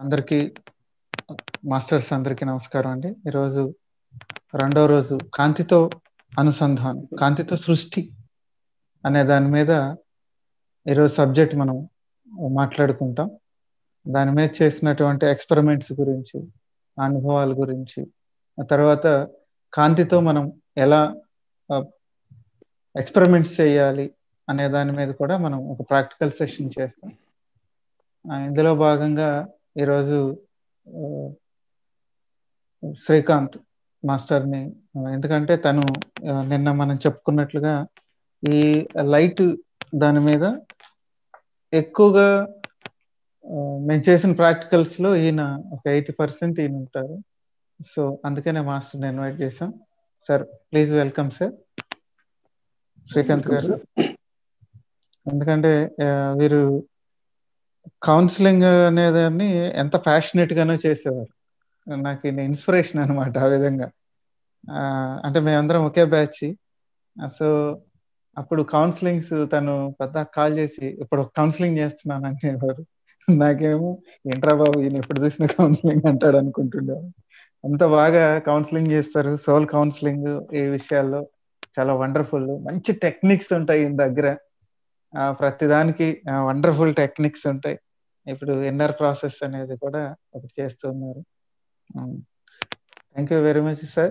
అందరికీ మాస్టర్స్ అందరికీ నమస్కారం అండి ఈరోజు రెండో రోజు కాంతితో అనుసంధానం కాంతితో సృష్టి అనే దాని మీద ఈరోజు సబ్జెక్ట్ మనం మాట్లాడుకుంటాం దాని మీద చేసినటువంటి ఎక్స్పెరిమెంట్స్ గురించి అనుభవాల గురించి ఆ తర్వాత కాంతితో మనం ఎలా ఎక్స్పెరిమెంట్స్ చేయాలి అనే దాని మీద కూడా మనం ఒక ప్రాక్టికల్ సెషన్ చేస్తాం ఇందులో భాగంగా ఈరోజు శ్రీకాంత్ మాస్టర్ని ఎందుకంటే తను నిన్న మనం చెప్పుకున్నట్లుగా ఈ లైట్ దాని మీద ఎక్కువగా మేము చేసిన ప్రాక్టికల్స్ లో ఈయన ఒక ఎయిటీ పర్సెంట్ ఈయన ఉంటారు సో అందుకనే మాస్టర్ని ఇన్వైట్ చేశాం sir please welcome sir Srikanth garu ఎందుకంటే వీరు కౌన్సిలింగ్ అనేదాన్ని ఎంత ప్యాషనెట్ గానో చేసేవారు నాకు ఇన్స్పిరేషన్ అనమాట ఆ విధంగా అంటే మేమందరం ఒకే బ్యాచ్ సో అప్పుడు కౌన్సిలింగ్స్ తను పెద్ద కాల్ చేసి ఇప్పుడు కౌన్సిలింగ్ చేస్తున్నాను అనేవారు నాకేమో ఏంట్రా బాబు ఈయన ఎప్పుడు చూసిన కౌన్సిలింగ్ అంటాడు అనుకుంటుండేవారు అంత బాగా కౌన్సిలింగ్ చేస్తారు సోల్ కౌన్సిలింగ్ ఈ విషయాల్లో చాలా వండర్ఫుల్ మంచి టెక్నిక్స్ ఉంటాయి ఈయన దగ్గర ప్రతిదానికి వండర్ఫుల్ టెక్నిక్స్ ఉంటాయి ఇప్పుడు ఇన్నర్ ప్రాసెస్ అనేది కూడా ఒకటి చేస్తున్నారు thank you very much sir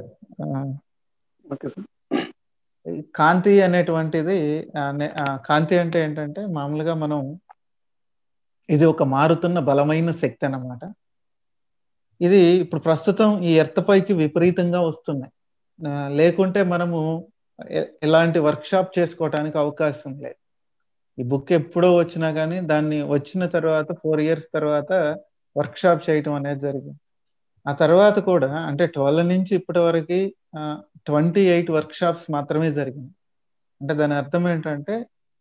okay sir కాంతి అనేటువంటిది కాంతి అంటే ఏంటంటే మామూలుగా మనం ఇది ఒక మారుతున్న బలమైన శక్తి అన్నమాట ఇది ఇప్పుడు ప్రస్తుతం ఈ ఎర్త్ పైకి విపరీతంగా వస్తున్నాయి లేకుంటే మనము ఇలాంటి వర్క్ షాప్ చేసుకోవడానికి అవకాశం లేదు ఈ బుక్ ఎప్పుడో వచ్చినా కానీ దాన్ని వచ్చిన తర్వాత ఫోర్ ఇయర్స్ తర్వాత వర్క్ షాప్ చేయటం అనేది జరిగింది ఆ తర్వాత కూడా అంటే ట్వెల్వ్ నుంచి ఇప్పటి వరకు ట్వంటీ ఎయిట్ వర్క్ షాప్స్ మాత్రమే జరిగింది అంటే దాని అర్థం ఏంటంటే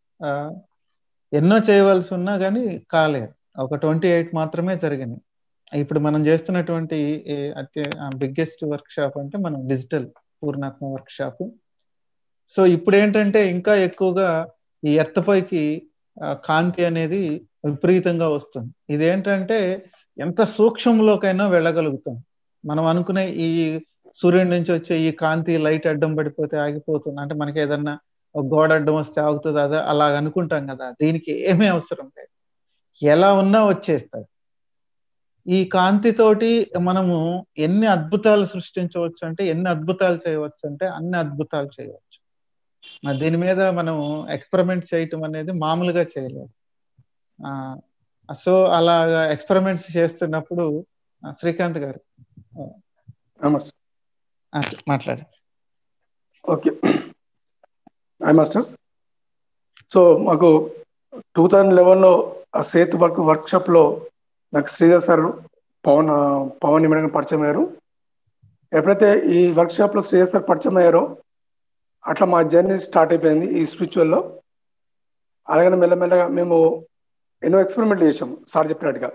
ఎన్నో చేయవలసి ఉన్నా కానీ కాలేదు ఒక ట్వంటీ ఎయిట్ మాత్రమే జరిగినాయి ఇప్పుడు మనం చేస్తున్నటువంటి అత్య బిగ్గెస్ట్ వర్క్ షాప్ అంటే మనం digital Purnatma workshop so ఇప్పుడు ఏంటంటే ఇంకా ఎక్కువగా ఈ ఎర్త్ పైకి కాంతి అనేది విపరీతంగా వస్తుంది ఇదేంటంటే ఎంత సూక్ష్మంలోకైనా వెళ్ళగలుగుతాం మనం అనుకునే ఈ సూర్యుడి నుంచి వచ్చే ఈ కాంతి లైట్ అడ్డం పడిపోతే ఆగిపోతుంది అంటే మనకి ఏదన్నా ఒక గోడ అడ్డం వస్తే ఆగుతుంది అదే అలా అనుకుంటాం కదా దీనికి ఏమీ అవసరం లేదు ఎలా ఉన్నా వచ్చేస్తుంది ఈ కాంతితోటి మనము ఎన్ని అద్భుతాలు సృష్టించవచ్చు అంటే ఎన్ని అద్భుతాలు చేయవచ్చు అంటే అన్ని అద్భుతాలు చేయవచ్చు మరి దీని మీద మనం ఎక్స్పెరిమెంట్ చేయటం అనేది మామూలుగా చేయలేదు సో అలా ఎక్స్పెరిమెంట్స్ చేస్తున్నప్పుడు శ్రీకాంత్ గారు మాట్లాడారు ఓకే ఐ మాస్టర్స్ సో మాకు టూ థౌజండ్ లెవెన్లో ఆ సేతు వర్క్ వర్క్షాప్లో నాకు శ్రీధర్ సార్ పవన్ పవన్ ఇమ్మడిగా పరిచయం అయ్యారు ఎప్పుడైతే ఈ వర్క్షాప్లో శ్రీధర్ సార్ పరిచయం అయ్యారో అట్లా మా జర్నీ స్టార్ట్ అయిపోయింది ఈ స్పిరిచువల్లో అలాగనే మెల్లమెల్లగా మేము ఎన్నో ఎక్స్పెరిమెంట్లు చేసాం సార్ చెప్పినట్టుగా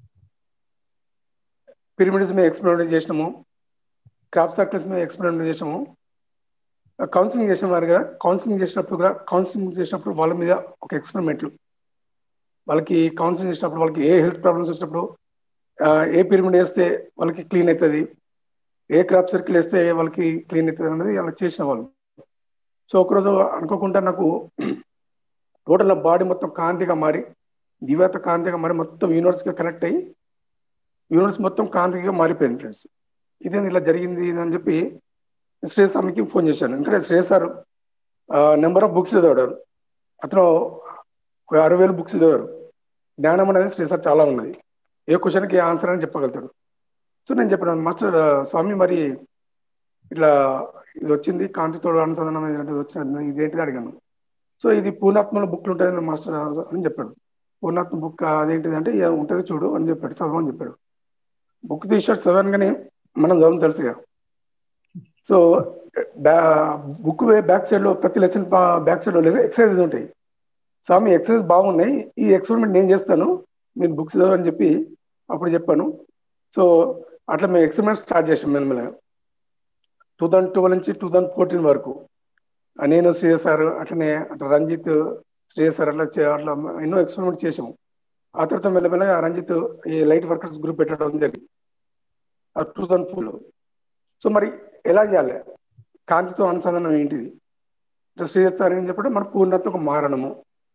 పిరమిడ్స్ మేము ఎక్స్పెరిమెంట్ చేసినాము క్రాప్ సర్కిల్స్ మేము ఎక్స్పెరిమెంట్ చేసాము కౌన్సిలింగ్ చేసిన వారుగా కౌన్సిలింగ్ చేసినప్పుడు కూడా కౌన్సిలింగ్ చేసినప్పుడు వాళ్ళ మీద ఒక ఎక్స్పెరిమెంట్లు వాళ్ళకి కౌన్సిలింగ్ చేసినప్పుడు వాళ్ళకి ఏ హెల్త్ ప్రాబ్లమ్స్ వచ్చినప్పుడు ఏ పిరమిడ్ వేస్తే వాళ్ళకి క్లీన్ అవుతుంది ఏ క్రాప్ సర్కిల్ వేస్తే వాళ్ళకి క్లీన్ అవుతుంది అనేది అలా చేసిన వాళ్ళు సో ఒకరోజు అనుకోకుండా నాకు టోటల్ బాడీ మొత్తం కాంతిగా మారి దివ్యత కాంతిగా మారి మొత్తం యూనివర్స్గా కనెక్ట్ అయ్యి యూనివర్స్ మొత్తం కాంతిగా మారిపోయింది ఫ్రెండ్స్ ఇదేంది ఇలా జరిగింది అని చెప్పి శ్రేయస్ సార్కి ఫోన్ చేశాను ఎందుకంటే Shreyas sir number of books చదివాడు అతను ఒక అరవై వేలు బుక్స్ చదివారు జ్ఞానం అనేది శ్రేయస్ సార్ చాలా ఉన్నది ఏ క్వశ్చన్కి ఏ ఆన్సర్ అని చెప్పగలుగుతాడు సో నేను చెప్పాను మాస్టర్ స్వామి మరి ఇట్లా ఇది వచ్చింది కాంతితోడు అనుసంధానం వచ్చినది ఇదేంటిది అడిగాను సో ఇది పూర్ణాత్మలో బుక్లు ఉంటాయని మాస్టర్ అని చెప్పాడు పూర్ణాత్మ బుక్ అదేంటిది అంటే ఉంటుంది చూడు అని చెప్పాడు చదవని చెప్పాడు బుక్ తీసాడు చదవగానే మనం చదవని తెలుసుగా సో బుక్ బ్యాక్ సైడ్ లో ప్రతి లెసన్ బ్యాక్ సైడ్ లో ఎక్సర్సైజెస్ ఉంటాయి స్వామి ఎక్సర్సైజ్ బాగున్నాయి ఈ ఎక్స్పెరిమెంట్ నేను చేస్తాను మీరు బుక్స్ చదవని చెప్పి అప్పుడు చెప్పాను సో అట్లా మేము ఎక్స్పెరిమెంట్ స్టార్ట్ చేసాం మెల్లమెల్లగా టూ థౌజండ్ ట్వెల్వ్ నుంచి టూ థౌజండ్ ఫోర్టీన్ వరకు నేను శ్రేయస్ సార్ అట్లనే అట్లా రంజిత్ శ్రేయస్ సార్ అట్లా అట్లా ఎన్నో ఎక్స్పెరిమెంట్ చేసాము ఆ తర్వాత మెల్లమెల్లగా రంజిత్ ఈ లైట్ వర్కర్స్ గ్రూప్ పెట్టడం జరిగింది టూ థౌసండ్ ఫోర్లో సో మరి ఎలా చేయాలి కాంతితో అనుసంధానం ఏంటిది శ్రీదత్ సార్ ఏం చెప్పడం మన పూర్ణత్వకు మారడము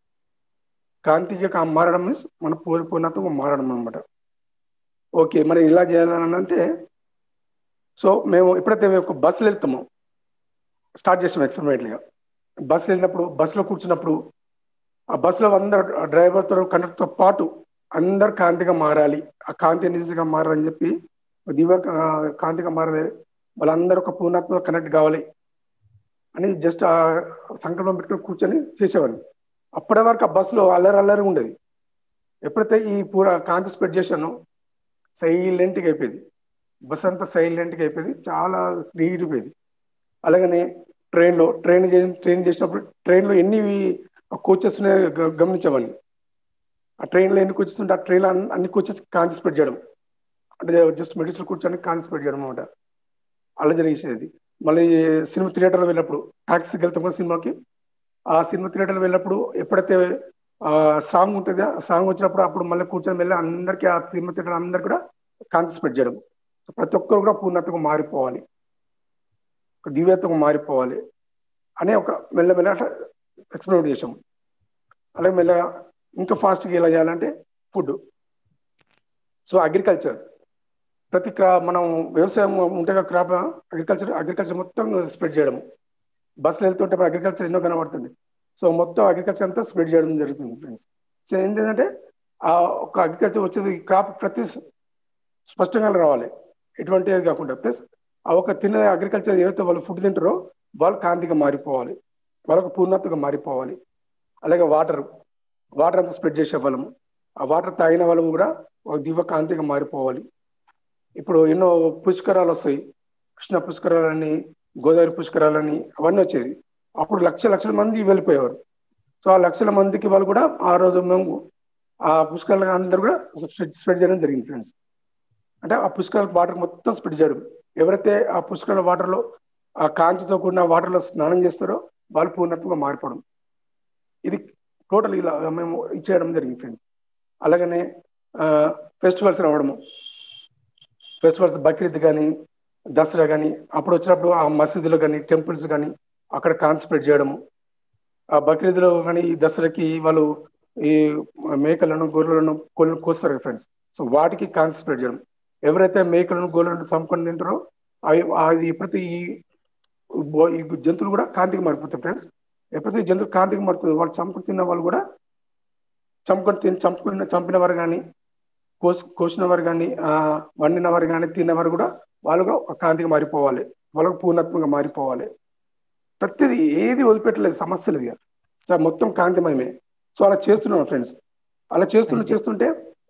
కాంతికి కా- మారడం మీన్స్ మన పూర్ పూర్ణత్వకు మారడం అనమాట ఓకే మరి ఇలా చేయాలని అంటే సో మేము ఎప్పుడైతే మేము ఒక బస్సులో వెళ్తామో స్టార్ట్ చేసాం ఎక్స్పెరిమెంట్గా బస్సులో వెళ్ళినప్పుడు బస్సులో కూర్చున్నప్పుడు ఆ బస్సులో అందరు డ్రైవర్తో కండక్టర్తో పాటు అందరు కాంతిగా మారాలి ఆ కాంతి నిజంగా మారాలని చెప్పి దివ్య ఆ, కాంతిగా మారాలి వాళ్ళందరూ ఒక పూర్ణాత్మ కనెక్ట్ కావాలి అని జస్ట్ ఆ సంకల్పం పెట్టుకుని కూర్చొని చేసేవాడిని అప్పటి వరకు ఆ బస్సులో అల్లరి అల్లరి ఉండేది ఎప్పుడైతే ఈ పూర కాంతి స్ప్రెడ్ చేశానో సైలెంట్గా అయిపోయింది బస్ అంతా సైలెంట్గా అయిపోయింది చాలా నీట్ పోయింది అలాగనే ట్రైన్లో ట్రైన్ చే- ట్రైన్ చేసినప్పుడు ట్రైన్లో ఎన్ని కోచెస్ ఉన్నాయో గ- గమనించేవాడిని ఆ ట్రైన్లో ఎన్ని కోచెస్ ఉంటే ఆ ట్రైన్లో అన్ని- అన్ని కోచెస్ కాంతి స్ప్రెడ్ చేయడం అంటే జస్ట్ మెడిసిన్ కూర్చొని కాంతి స్ప్రెడ్ చేయడం అనమాట అలా జరిగేసేది మళ్ళీ సినిమా థియేటర్లో వెళ్ళినప్పుడు టాక్సీకి వెళ్తాం కదా సినిమాకి ఆ సినిమా థియేటర్లో వెళ్ళినప్పుడు ఎప్పుడైతే ఆ సాంగ్ ఉంటుందో ఆ సాంగ్ వచ్చినప్పుడు అప్పుడు మళ్ళీ కూర్చొని వెళ్ళి అందరికీ ఆ సినిమా థియేటర్ అందరికీ కూడా కాంతి స్ప్రెడ్ చేయడం సో ప్రతి ఒక్కరు కూడా పూర్ణత్వగా మారిపోవాలి ఒక దివ్యత్వగా మారిపోవాలి అనే ఒక మెల్లమెల్ల అట్లా ఎక్స్పెరిమెంట్ చేసాం అలాగే మెల్లగా ఇంకా ఫాస్ట్గా ఎలా చేయాలంటే ఫుడ్ సో అగ్రికల్చర్ ప్రతి క్రా మనం వ్యవసాయం ఉంటే కదా క్రాప్ అగ్రికల్చర్ అగ్రికల్చర్ మొత్తం స్ప్రెడ్ చేయడం బస్సులు వెళ్తుంటే మన అగ్రికల్చర్ ఎన్నో కనబడుతుంది సో మొత్తం అగ్రికల్చర్ అంతా స్ప్రెడ్ చేయడం జరుగుతుంది ఫ్రెండ్స్ సో ఏంటంటే ఆ ఒక అగ్రికల్చర్ వచ్చేది క్రాప్ ప్రతి స్పష్టంగా రావాలి ఎటువంటిది కాకుండా ప్లస్ ఆ ఒక తినే అగ్రికల్చర్ ఏవైతే వాళ్ళు ఫుడ్ తింటారో వాళ్ళు కాంతిగా మారిపోవాలి వాళ్ళకు పూర్ణత్వగా మారిపోవాలి అలాగే వాటర్ వాటర్ అంతా స్ప్రెడ్ చేసే వాళ్ళము ఆ వాటర్ తాగిన వాళ్ళు కూడా ఒక దివ్య కాంతిగా మారిపోవాలి ఇప్పుడు ఎన్నో పుష్కరాలు వస్తాయి కృష్ణ పుష్కరాలని గోదావరి పుష్కరాలని అవన్నీ వచ్చేది అప్పుడు లక్ష లక్షల మంది వెళ్ళిపోయేవారు సో ఆ లక్షల మందికి వాళ్ళు కూడా ఆ రోజు మేము ఆ పుష్కరాలు అందరూ కూడా స్ప్రెడ్ స్ప్రెడ్ చేయడం జరిగింది ఫ్రెండ్స్ అంటే ఆ పుష్కరాల వాటర్ మొత్తం స్ప్రెడ్ చేయడం ఎవరైతే ఆ పుష్కరాల వాటర్లో ఆ కాంతితో కూడిన వాటర్లో స్నానం చేస్తారో వాళ్ళు పూర్ణత్వంగా మారిపోవడం ఇది టోటల్ ఇలా మేము ఇచ్చేయడం జరిగింది ఫ్రెండ్స్ అలాగనే ఫెస్టివల్స్ రావడము ఫెస్టివల్స్ బక్రీద్ కానీ దసరా కానీ అప్పుడు వచ్చినప్పుడు ఆ మసీదులో కానీ టెంపుల్స్ కానీ అక్కడ కాన్సన్ట్రేట్ చేయడము ఆ బక్రీద్లో కానీ ఈ దసరాకి వాళ్ళు ఈ మేకలను గొర్రెలను కోళ్ళను కోస్తారు ఫ్రెండ్స్ సో వాటికి కాన్సన్ట్రేట్ చేయడం ఎవరైతే మేకలను గొర్రెలను చంపుకొని తింటారో అవి అది ఎప్పుడైతే ఈ బో- ఈ జంతువులు కూడా కాంతికి మారిపోతాయి ఫ్రెండ్స్ ఎప్పుడైతే ఈ జంతువు కాంతికి మారుతుంది వాళ్ళు చంపుకొని తిన్న వాళ్ళు కూడా చంపుకొని తిని చంపుకున్న చంపిన వారు కానీ కోసి కోసిన వారు కానీ వండిన వారు కానీ తిన్నవారు కూడా వాళ్ళుగా ఒక కాంతిగా మారిపోవాలి వాళ్ళకు పూర్ణత్వంగా మారిపోవాలి ప్రతిదీ ఏది వదిలిపెట్టలేదు సమస్యలు ఇక సో మొత్తం కాంతిమయమే సో అలా చేస్తున్నాం ఫ్రెండ్స్ అలా చేస్తున్న చేస్తుంటే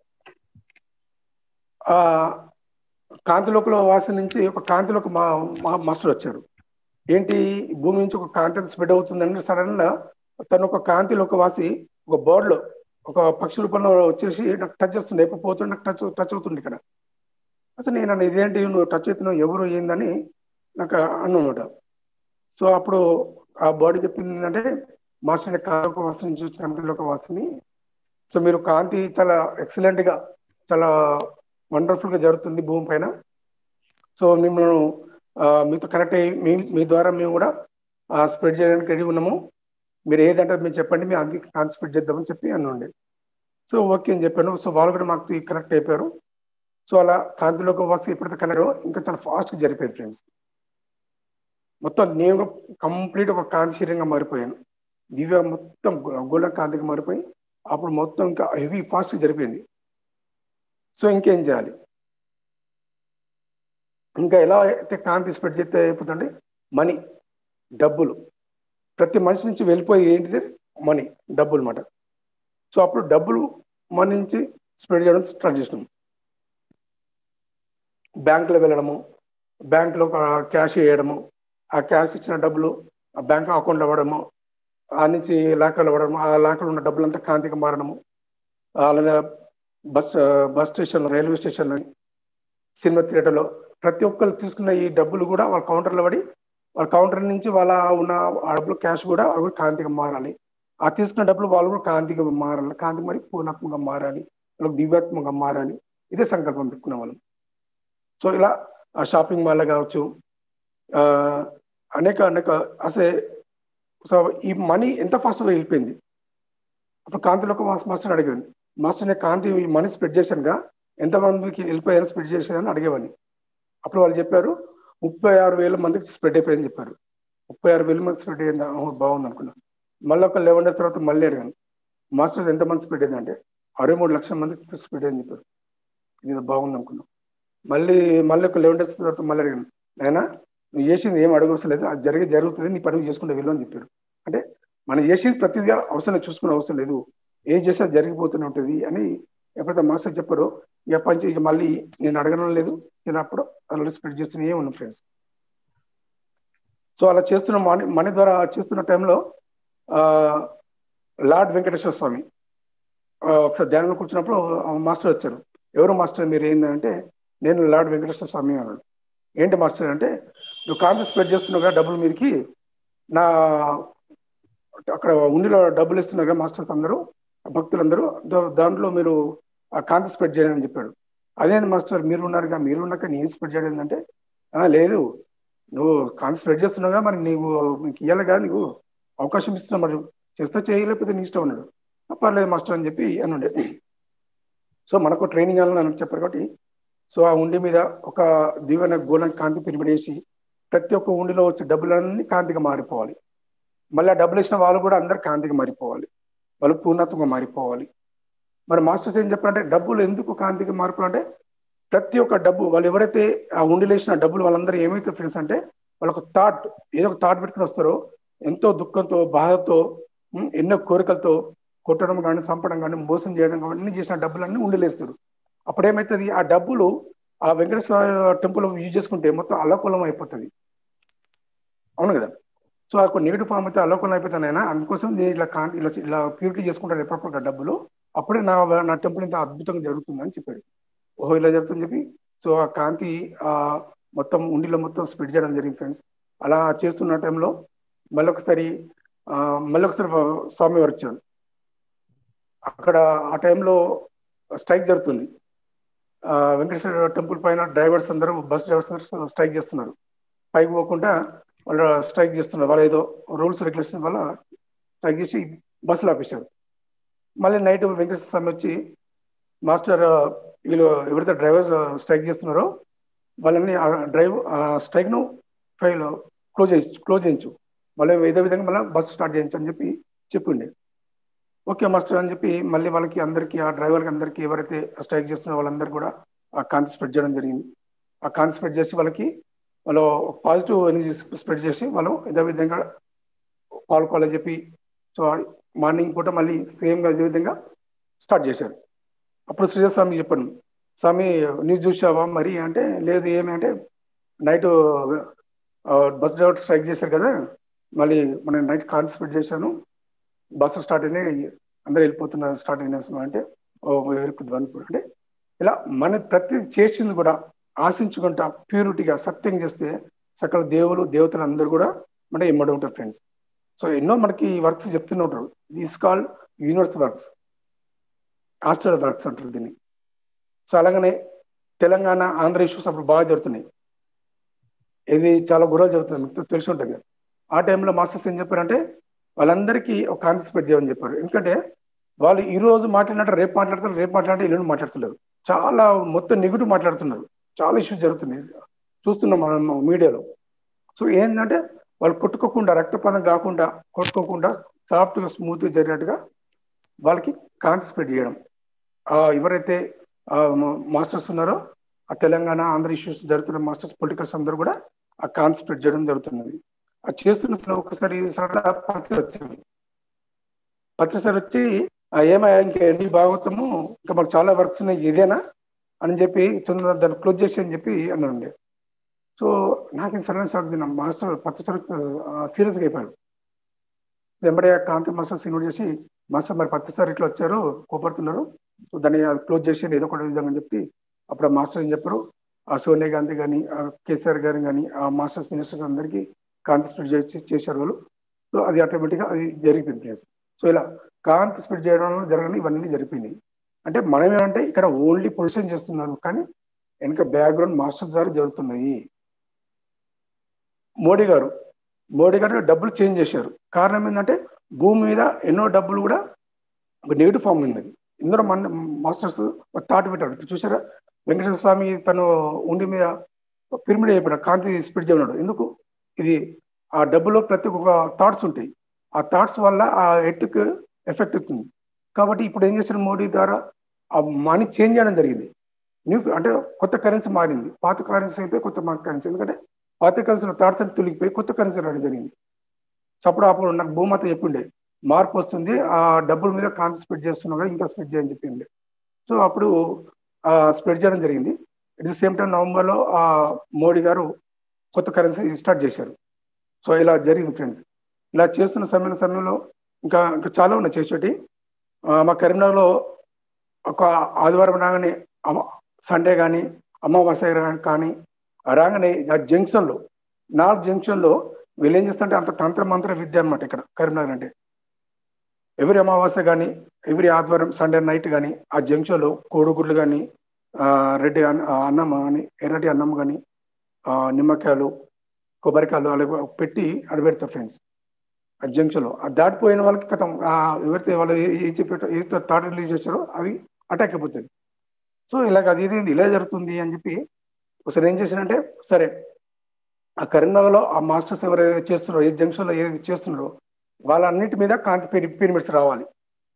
ఆ కాంతిలోకల వాసి నుంచి ఒక కాంతిలోకి మా మా మాస్టర్ వచ్చాడు ఏంటి భూమి నుంచి ఒక కాంతి స్ప్రెడ్ అవుతుందని సడన్ గా తను ఒక కాంతిలోక వాసి ఒక బోర్డ్ లో ఒక పక్షి రూపంలో వచ్చేసి నాకు టచ్ చేస్తుండే ఎప్పుడు పోతుండే నాకు టచ్ టచ్ అవుతుంది ఇక్కడ అసలు నేను అన్న ఇదేంటి నువ్వు టచ్ అవుతున్నావు ఎవరు ఏందని నాకు అన్నమాట సో అప్పుడు ఆ బాడీ చెప్పింది ఏంటంటే మాస్టర్ కాంతిలోక వాసి నుంచి వచ్చిన కాంతిలోక వాసిని సో మీరు కాంతి చాలా ఎక్సలెంట్ గా చాలా వండర్ఫుల్ గా జరుగుతుంది భూమి పైన సో మిమ్మల్ని ఆ, మీతో కనెక్ట్ అయ్యి మీ మీ ద్వారా మేము కూడా స్ప్రెడ్ చేయడానికి రెడీ ఉన్నాము మీరు ఏదంటే మీరు చెప్పండి మేము అందుకే కాంతి స్ప్రెడ్ చేద్దామని చెప్పి అన్నండి సో ఓకే అని చెప్పాను సో వాళ్ళు కూడా మాకు కనెక్ట్ అయిపోయారు సో అలా కాంతిలోకి వస్తే ఎప్పుడైతే కనెక్ట్ ఇంకా చాలా ఫాస్ట్గా జరిపోయింది ఫ్రెండ్స్ మొత్తం నేను కంప్లీట్ ఒక కాంతి శరీరంగా మారిపోయాను దివ్య మొత్తం గోల్డెన్ కాంతిగా మారిపోయి అప్పుడు మొత్తం ఇంకా హెవీ ఫాస్ట్ జరిపోయింది సో ఇంకేం చేయాలి ఇంకా ఎలా అయితే కాంతి స్ప్రెడ్ చేస్తే అయిపోతుందంటే మనీ డబ్బులు ప్రతి మనిషి నుంచి వెళ్ళిపోయి ఏంటిది మనీ డబ్బులు అన్నమాట సో అప్పుడు డబ్బులు మనీ నుంచి స్ప్రెడ్ చేయడం స్టార్ట్ చేసినాం బ్యాంకులో వెళ్ళడము బ్యాంకులో క్యాష్ వేయడము ఆ క్యాష్ ఇచ్చిన డబ్బులు ఆ బ్యాంక్ అకౌంట్లో ఇవ్వడము ఆ నుంచి లాకర్లో ఇవ్వడము ఆ లాకర్లో ఉన్న డబ్బులంతా కాంతిగా మారడము అలానే బస్ బస్ స్టేషన్ రైల్వే స్టేషన్లో సినిమా థియేటర్లో ప్రతి ఒక్కరు తీసుకున్న ఈ డబ్బులు కూడా వాళ్ళ కౌంటర్లో పడి వాళ్ళ కౌంటర్ నుంచి వాళ్ళ ఉన్న ఆ డబ్బులు క్యాష్ కూడా అవి కూడా కాంతిగా మారాలి ఆ తీసుకున్న డబ్బులు వాళ్ళు కూడా కాంతిగా మారాలి కాంతి మరి పూర్ణాత్మకంగా మారాలి వాళ్ళకి దివ్యాత్మకంగా మారాలి ఇదే సంకల్పం పెట్టుకునే వాళ్ళం సో ఇలా ఆ షాపింగ్ మాల్ కావచ్చు ఆ, అనేక అనేక అసలు సో ఈ మనీ ఎంత ఫాస్ట్గా వెళ్ళిపోయింది అప్పుడు కాంతిలో ఒక మాస్- మాస్టర్ అడిగాను మాస్టర్ నేను కాంతి ఈ మనీ స్ప్రెడ్ చేశానుగా ఎంతమందికి వెళ్ళిపోయాను స్ప్రెడ్ చేశానని అడిగేవాడిని అప్పుడు వాళ్ళు చెప్పారు ముప్పై ఆరు వేల మందికి స్ప్రెడ్ అయిపోయిందని చెప్పారు ముప్పై ఆరు వేల మంది స్ప్రెడ్ అయింది ఓహో, బాగుంది అనుకున్నాను మళ్ళీ ఒక లెవెన్ డేస్ తర్వాత మళ్ళీ అడిగాను మాస్టర్స్ ఎంతమంది స్ప్రెడ్ అయిందంటే అరవై మూడు లక్షల మందికి స్ప్రెడ్ అయింది చెప్పారు ఇది బాగుంది అనుకున్నాం మళ్ళీ మళ్ళీ ఒక లెవెన్ డేస్ తర్వాత మళ్ళీ అడిగాను నాయనా నువ్వు చేసింది ఏం అడగవలసిన లేదు అది జరిగే జరుగుతుంది నీ పని చేసుకుంటే వెళ్ళు అని చెప్పారు అంటే మనం చేసేది ప్రతిదిగా అవసరం లేదు, చూసుకునే అవసరం లేదు ఏం చేస్తే అది జరిగిపోతూనే ఉంటుంది అని ఎప్పుడైతే మాస్టర్ చెప్పారో ఇక పంచి ఇక మళ్ళీ నేను అడగడం లేదు నేను అప్పుడు అలా స్ప్రెడ్ చేస్తూనే ఉన్నాను ఫ్రెండ్స్ సో అలా చేస్తున్న మనీ మనీ ద్వారా చేస్తున్న టైంలో ఆ, లార్డ్ వెంకటేశ్వర స్వామి ఆ, ఒకసారి ధ్యానంలో కూర్చున్నప్పుడు ఆ మాస్టర్ వచ్చారు ఎవరు మాస్టర్ మీరు ఏంటంటే నేను లార్డ్ వెంకటేశ్వర స్వామి అన్నాడు ఏంటి మాస్టర్ అంటే నువ్వు కాంగ్రెస్ స్ప్రెడ్ చేస్తున్నావు కదా డబ్బులు మీరికి నా అక్కడ ఉండిలో డబ్బులు ఇస్తున్నారు కదా మాస్టర్స్ అందరూ భక్తులందరూ దా- దాంట్లో మీరు ఆ కాంతి స్ప్రెడ్ చేయండి అని చెప్పాడు అదేంటి మాస్టర్ మీరు ఉన్నారుగా మీరు ఉన్నాక నేను స్ప్రెడ్ చేయడం అంటే "ఆ, లేదు నువ్వు కాంతి స్ప్రెడ్ చేస్తున్నావుగా మరి నీవు నీకు ఇవ్వాలిగా నీకు అవకాశం ఇస్తున్నావు మరి చేస్తే చేయలేకపోతే నీ ఇష్టం అన్నాడు "ఆ, పర్లేదు మాస్టర్ అని చెప్పి అని ఉండే సో మనకు ట్రైనింగ్ అని చెప్పారు కాబట్టి సో ఆ ఉండి మీద ఒక దీవెన గోళం కాంతి పిరిమిడేసి ప్రతి ఒక్క ఉండిలో వచ్చే డబ్బులన్నీ కాంతిగా మారిపోవాలి మళ్ళీ ఆ డబ్బులు ఇచ్చిన వాళ్ళు కూడా అందరు కాంతిగా మారిపోవాలి వాళ్ళు పూర్ణత్వంగా మారిపోవాలి మరి మాస్టర్స్ ఏం చెప్పారంటే డబ్బులు ఎందుకు కాంతిగా మారిపోవాలంటే ప్రతి ఒక్క డబ్బు వాళ్ళు ఎవరైతే ఆ ఉండిలో వేసిన డబ్బులు వాళ్ళందరూ ఏమైతే ఫ్రెండ్స్ అంటే వాళ్ళొక థాట్ ఏదో ఒక థాట్ పెట్టుకుని వస్తారో ఎంతో దుఃఖంతో బాధతో ఉమ్, ఎన్నో కోరికలతో కొట్టడం కానీ చంపడం కానీ మోసం చేయడం కానీ అన్ని చేసిన డబ్బులన్నీ ఉండిలేస్తారు అప్పుడు ఏమవుతుంది ఆ డబ్బులు ఆ వెంకటేశ్వర టెంపుల్ యూజ్ చేసుకుంటే మొత్తం అల్లకొలం అయిపోతుంది అవును కదా సో ఆ నెగిటివ్ ఫామ్ అయితే అల్లకొలం అయిపోతానైనా అందుకోసం నేను ఇలా కాంతి ఇలా ఇలా ప్యూరిటీ చేసుకుంటాను ఎప్పటికప్పుడు ఆ డబ్బులు అప్పుడే నా నా టెంపుల్ ఇంత అద్భుతంగా జరుగుతుందని చెప్పాడు ఓహో ఇలా జరుగుతుందని చెప్పి సో ఆ కాంతి ఆ మొత్తం ఉండిలో మొత్తం స్ప్రెడ్ చేయడం జరిగింది ఫ్రెండ్స్ అలా చేస్తున్న టైంలో మళ్ళీ ఒకసారి ఆ, మళ్ళీ ఒకసారి స్వామి వారు వచ్చాడు అక్కడ ఆ టైంలో స్ట్రైక్ జరుగుతుంది ఆ, వెంకటేశ్వర టెంపుల్ పైన డ్రైవర్స్ అందరూ బస్ డ్రైవర్స్ అందరూ స్ట్రైక్ చేస్తున్నారు పైకి పోకుండా వాళ్ళు స్ట్రైక్ చేస్తున్నారు వాళ్ళు ఏదో రూల్స్ రెగ్యులేషన్ వల్ల స్ట్రైక్ చేసి బస్సులు ఆపేశారు మళ్ళీ నైట్ వెంకటేశ్వర స్వామి వచ్చి మాస్టర్ వీళ్ళు ఎవరైతే డ్రైవర్స్ స్ట్రైక్ చేస్తున్నారో వాళ్ళని ఆ డ్రైవ్ ఆ స్ట్రైక్ ను ఫైల్ క్లోజ్ చేయించు క్లోజ్ చేయించు మళ్ళీ ఏదో విధంగా మళ్ళీ బస్సు స్టార్ట్ చేయించు అని చెప్పి చెప్పిండే ఓకే మాస్టర్ అని చెప్పి మళ్ళీ వాళ్ళకి అందరికీ ఆ డ్రైవర్కి అందరికీ ఎవరైతే స్ట్రైక్ చేస్తున్నారో వాళ్ళందరూ కూడా ఆ కాంతి స్ప్రెడ్ చేయడం జరిగింది ఆ కాంతి స్ప్రెడ్ చేసి వాళ్ళకి వాళ్ళు పాజిటివ్ ఎనర్జీ స్ప్రెడ్ చేసి వాళ్ళు ఏదో విధంగా పాల్గొవాలని చెప్పి సో మార్నింగ్ పూట మళ్ళీ సేమ్ గా అదే విధంగా స్టార్ట్ చేశారు అప్పుడు శ్రీధర్ స్వామి చెప్పాను స్వామి న్యూస్ చూసావా మరి అంటే లేదు ఏమి అంటే నైట్ బస్ డ్రైవర్ స్ట్రైక్ చేశారు కదా మళ్ళీ మన నైట్ కాన్సన్ట్రేట్ చేశాను బస్సు స్టార్ట్ అయినాయి అందరూ వెళ్ళిపోతున్నారు స్టార్ట్ అయిన అంటే ఓ వెళ్ళిపోతుంది అనుకో అంటే ఇలా మన ప్రతి చేసింది కూడా ఆశించుకుంటా ప్యూరిటీగా సత్యం చేస్తే సకల దేవులు దేవతలు అందరూ కూడా మన ఎమ్మడి ఉంటారు ఫ్రెండ్స్ సో ఎన్నో మనకి వర్క్స్ చెప్తూనే ఉంటారు this call universe works hostel works అంటారు దీన్ని సో అలాగనే తెలంగాణ ఆంధ్ర ఇష్యూస్ అప్పుడు బాగా జరుగుతున్నాయి ఇది చాలా గొడవ జరుగుతుంది మీకు తెలిసి ఉంటుంది కదా. ఆ టైంలో మాస్టర్స్ ఏం చెప్పారంటే వాళ్ళందరికీ ఒక కాన్సెప్ట్ స్ప్రెడ్ చేయమని చెప్పారు ఎందుకంటే వాళ్ళు ఈ రోజు మాట్లాడినట్టు రేపు మాట్లాడతారు రేపు మాట్లాడితే ఎల్లుండి మాట్లాడుతున్నారు చాలా మొత్తం నెగిటివ్ మాట్లాడుతున్నారు చాలా ఇష్యూస్ జరుగుతున్నాయి చూస్తున్నాం మనం మీడియాలో సో ఏంటంటే వాళ్ళు కొట్టుకోకుండా రక్తపాతం కాకుండా కొట్టుకోకుండా సాఫ్ట్గా స్మూత్గా జరిగినట్టుగా వాళ్ళకి కాన్సెప్ట్ స్ప్రెడ్ చేయడం ఆ ఎవరైతే ఆ మాస్టర్స్ ఉన్నారో ఆ తెలంగాణ ఆంధ్ర ఇష్యూస్ జరుగుతున్న మాస్టర్స్ పొలిటికల్స్ అందరూ కూడా ఆ కాన్సెప్ట్ చేయడం జరుగుతున్నది అది చేస్తున్న సమయంలో ఒకసారి సరళ పత్రి వచ్చింది పత్రి సార్ వచ్చి "ఆ, ఏమయ్యా ఇంకా ఎన్ని భాగవతము ఇంకా మాకు చాలా వర్క్స్ ఉన్నాయి ఇదేనా అని చెప్పి తొందర దాన్ని క్లోజ్ చేసి అని చెప్పి అన్నాడు సో నాకేం సడన్ షాక్ తిన్నా మాస్టర్ పత్రి సార్ సీరియస్గా అయిపోయాడు వెంబడే కాంతి మాస్టర్ ఇన్వైట్ చేసి మాస్టర్ మరి పత్తి సార్ ఇట్లా వచ్చారు కోపడుతున్నారు సో దాన్ని క్లోజ్ చేసి ఏదో ఒకటి విధంగా అని చెప్పి అప్పుడు ఆ మాస్టర్ ఏం చెప్పారు ఆ సోనియా గాంధీ కానీ కేసీఆర్ గారు కానీ ఆ మాస్టర్స్ మినిస్టర్స్ అందరికీ కాంతి స్ప్రెడ్ చేసి చేశారు వాళ్ళు సో అది ఆటోమేటిక్గా అది జరిగిపోయింది ప్లేస్ సో ఇలా కాంతి స్ప్రెడ్ చేయడం వల్ల జరగని ఇవన్నీ జరిగిపోయినాయి అంటే మనం ఏమంటే ఇక్కడ ఓన్లీ పొజిషన్ చేస్తున్నాను కానీ వెనక బ్యాక్గ్రౌండ్ మాస్టర్స్ ద్వారా జరుగుతున్నాయి మోడీ గారు మోడీ గారు డబ్బులు చేంజ్ చేశారు కారణం ఏంటంటే భూమి మీద ఎన్నో డబ్బులు కూడా ఒక నెగిటివ్ ఫామ్ ఉన్నది ఇందులో మన మాస్టర్స్ థాట్ పెట్టారు ఇప్పుడు చూసారా వెంకటేశ్వర స్వామి తను ఉండి మీద పిరమిడ్ అయిపోయాడు కాంతి స్పీడ్ చేయన్నాడు ఎందుకు ఇది ఆ డబ్బులో ప్రతి ఒక్క థాట్స్ ఉంటాయి ఆ థాట్స్ వల్ల ఆ ఎత్తుకు ఎఫెక్ట్ అవుతుంది కాబట్టి ఇప్పుడు ఏం చేశారు మోడీ ద్వారా ఆ మనీ చేంజ్ చేయడం జరిగింది న్యూ అంటే కొత్త కరెన్సీ మారింది పాత కరెన్సీ అయితే కొత్త కరెన్సీ ఎందుకంటే పాత కరెన్సీలో థాట్స్ అని తొలిగిపోయి కొత్త కరెన్సీ రావడం జరిగింది సో అప్పుడు అప్పుడు నాకు భూమాత చెప్పిండే మార్పు వస్తుంది ఆ డబ్బుల మీద కాంతి స్ప్రెడ్ చేస్తున్నా ఇంకా స్ప్రెడ్ చేయని చెప్పింది సో అప్పుడు స్ప్రెడ్ చేయడం జరిగింది అట్ ది సేమ్ టైం నవంబర్లో మోడీ గారు కొత్త కరెన్సీ స్టార్ట్ చేశారు సో ఇలా జరిగింది ఫ్రెండ్స్ ఇలా చేస్తున్న సమయంలో సమయంలో ఇంకా ఇంకా చాలా ఉన్నాయి చేసేటి మా కరీంనగర్లో ఒక ఆదివారం రాగానే సండే కానీ అమావాస్య కానీ రాగానే ఆ జంక్షన్లో నార్త్ జంక్షన్లో వీళ్ళు ఏం చేస్తుంటే అంత తంత్ర మంత్ర విద్య అనమాట ఇక్కడ కరీంనగర్ అంటే ఎవరి అమావాస్య కానీ ఎవరి ఆదివారం సండే నైట్ కానీ ఆ జంక్షన్లో కోడిగుడ్లు కానీ రెడ్డి అన్నం కానీ ఎర్రటి అన్నం కానీ నిమ్మకాయలు కొబ్బరికాయలు అలా పెట్టి అడబెడతారు ఫ్రెండ్స్ ఆ జంక్షన్లో ఆ దాటిపోయిన వాళ్ళకి కథం ఎవరైతే వాళ్ళు ఏ చెప్పేట ఏ థాట్ రిలీజ్ చేశారో అది అటాక్ అయిపోతుంది సో ఇలాగ అది ఇది ఇలా జరుగుతుంది అని చెప్పి ఒకసారి ఏం చేశారంటే సరే ఆ కరీంనగర్లో ఆ మాస్టర్స్ ఎవరైతే చేస్తున్నారో ఏ జంక్షన్లో ఏదైతే చేస్తున్నారో వాళ్ళన్నిటి మీద కాంతి పిరమిడ్స్ రావాలి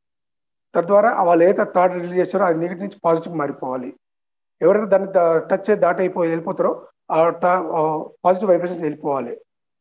తద్వారా వాళ్ళు ఏదైతే థాట్ రిలీజ్ చేశారో అది నెగిటివ్ నుంచి పాజిటివ్ మారిపోవాలి ఎవరైతే దాన్ని టచ్ దాటి అయిపోయి వెళ్ళిపోతారో ఆ పాజిటివ్ వైబ్రేషన్స్ వెళ్ళిపోవాలి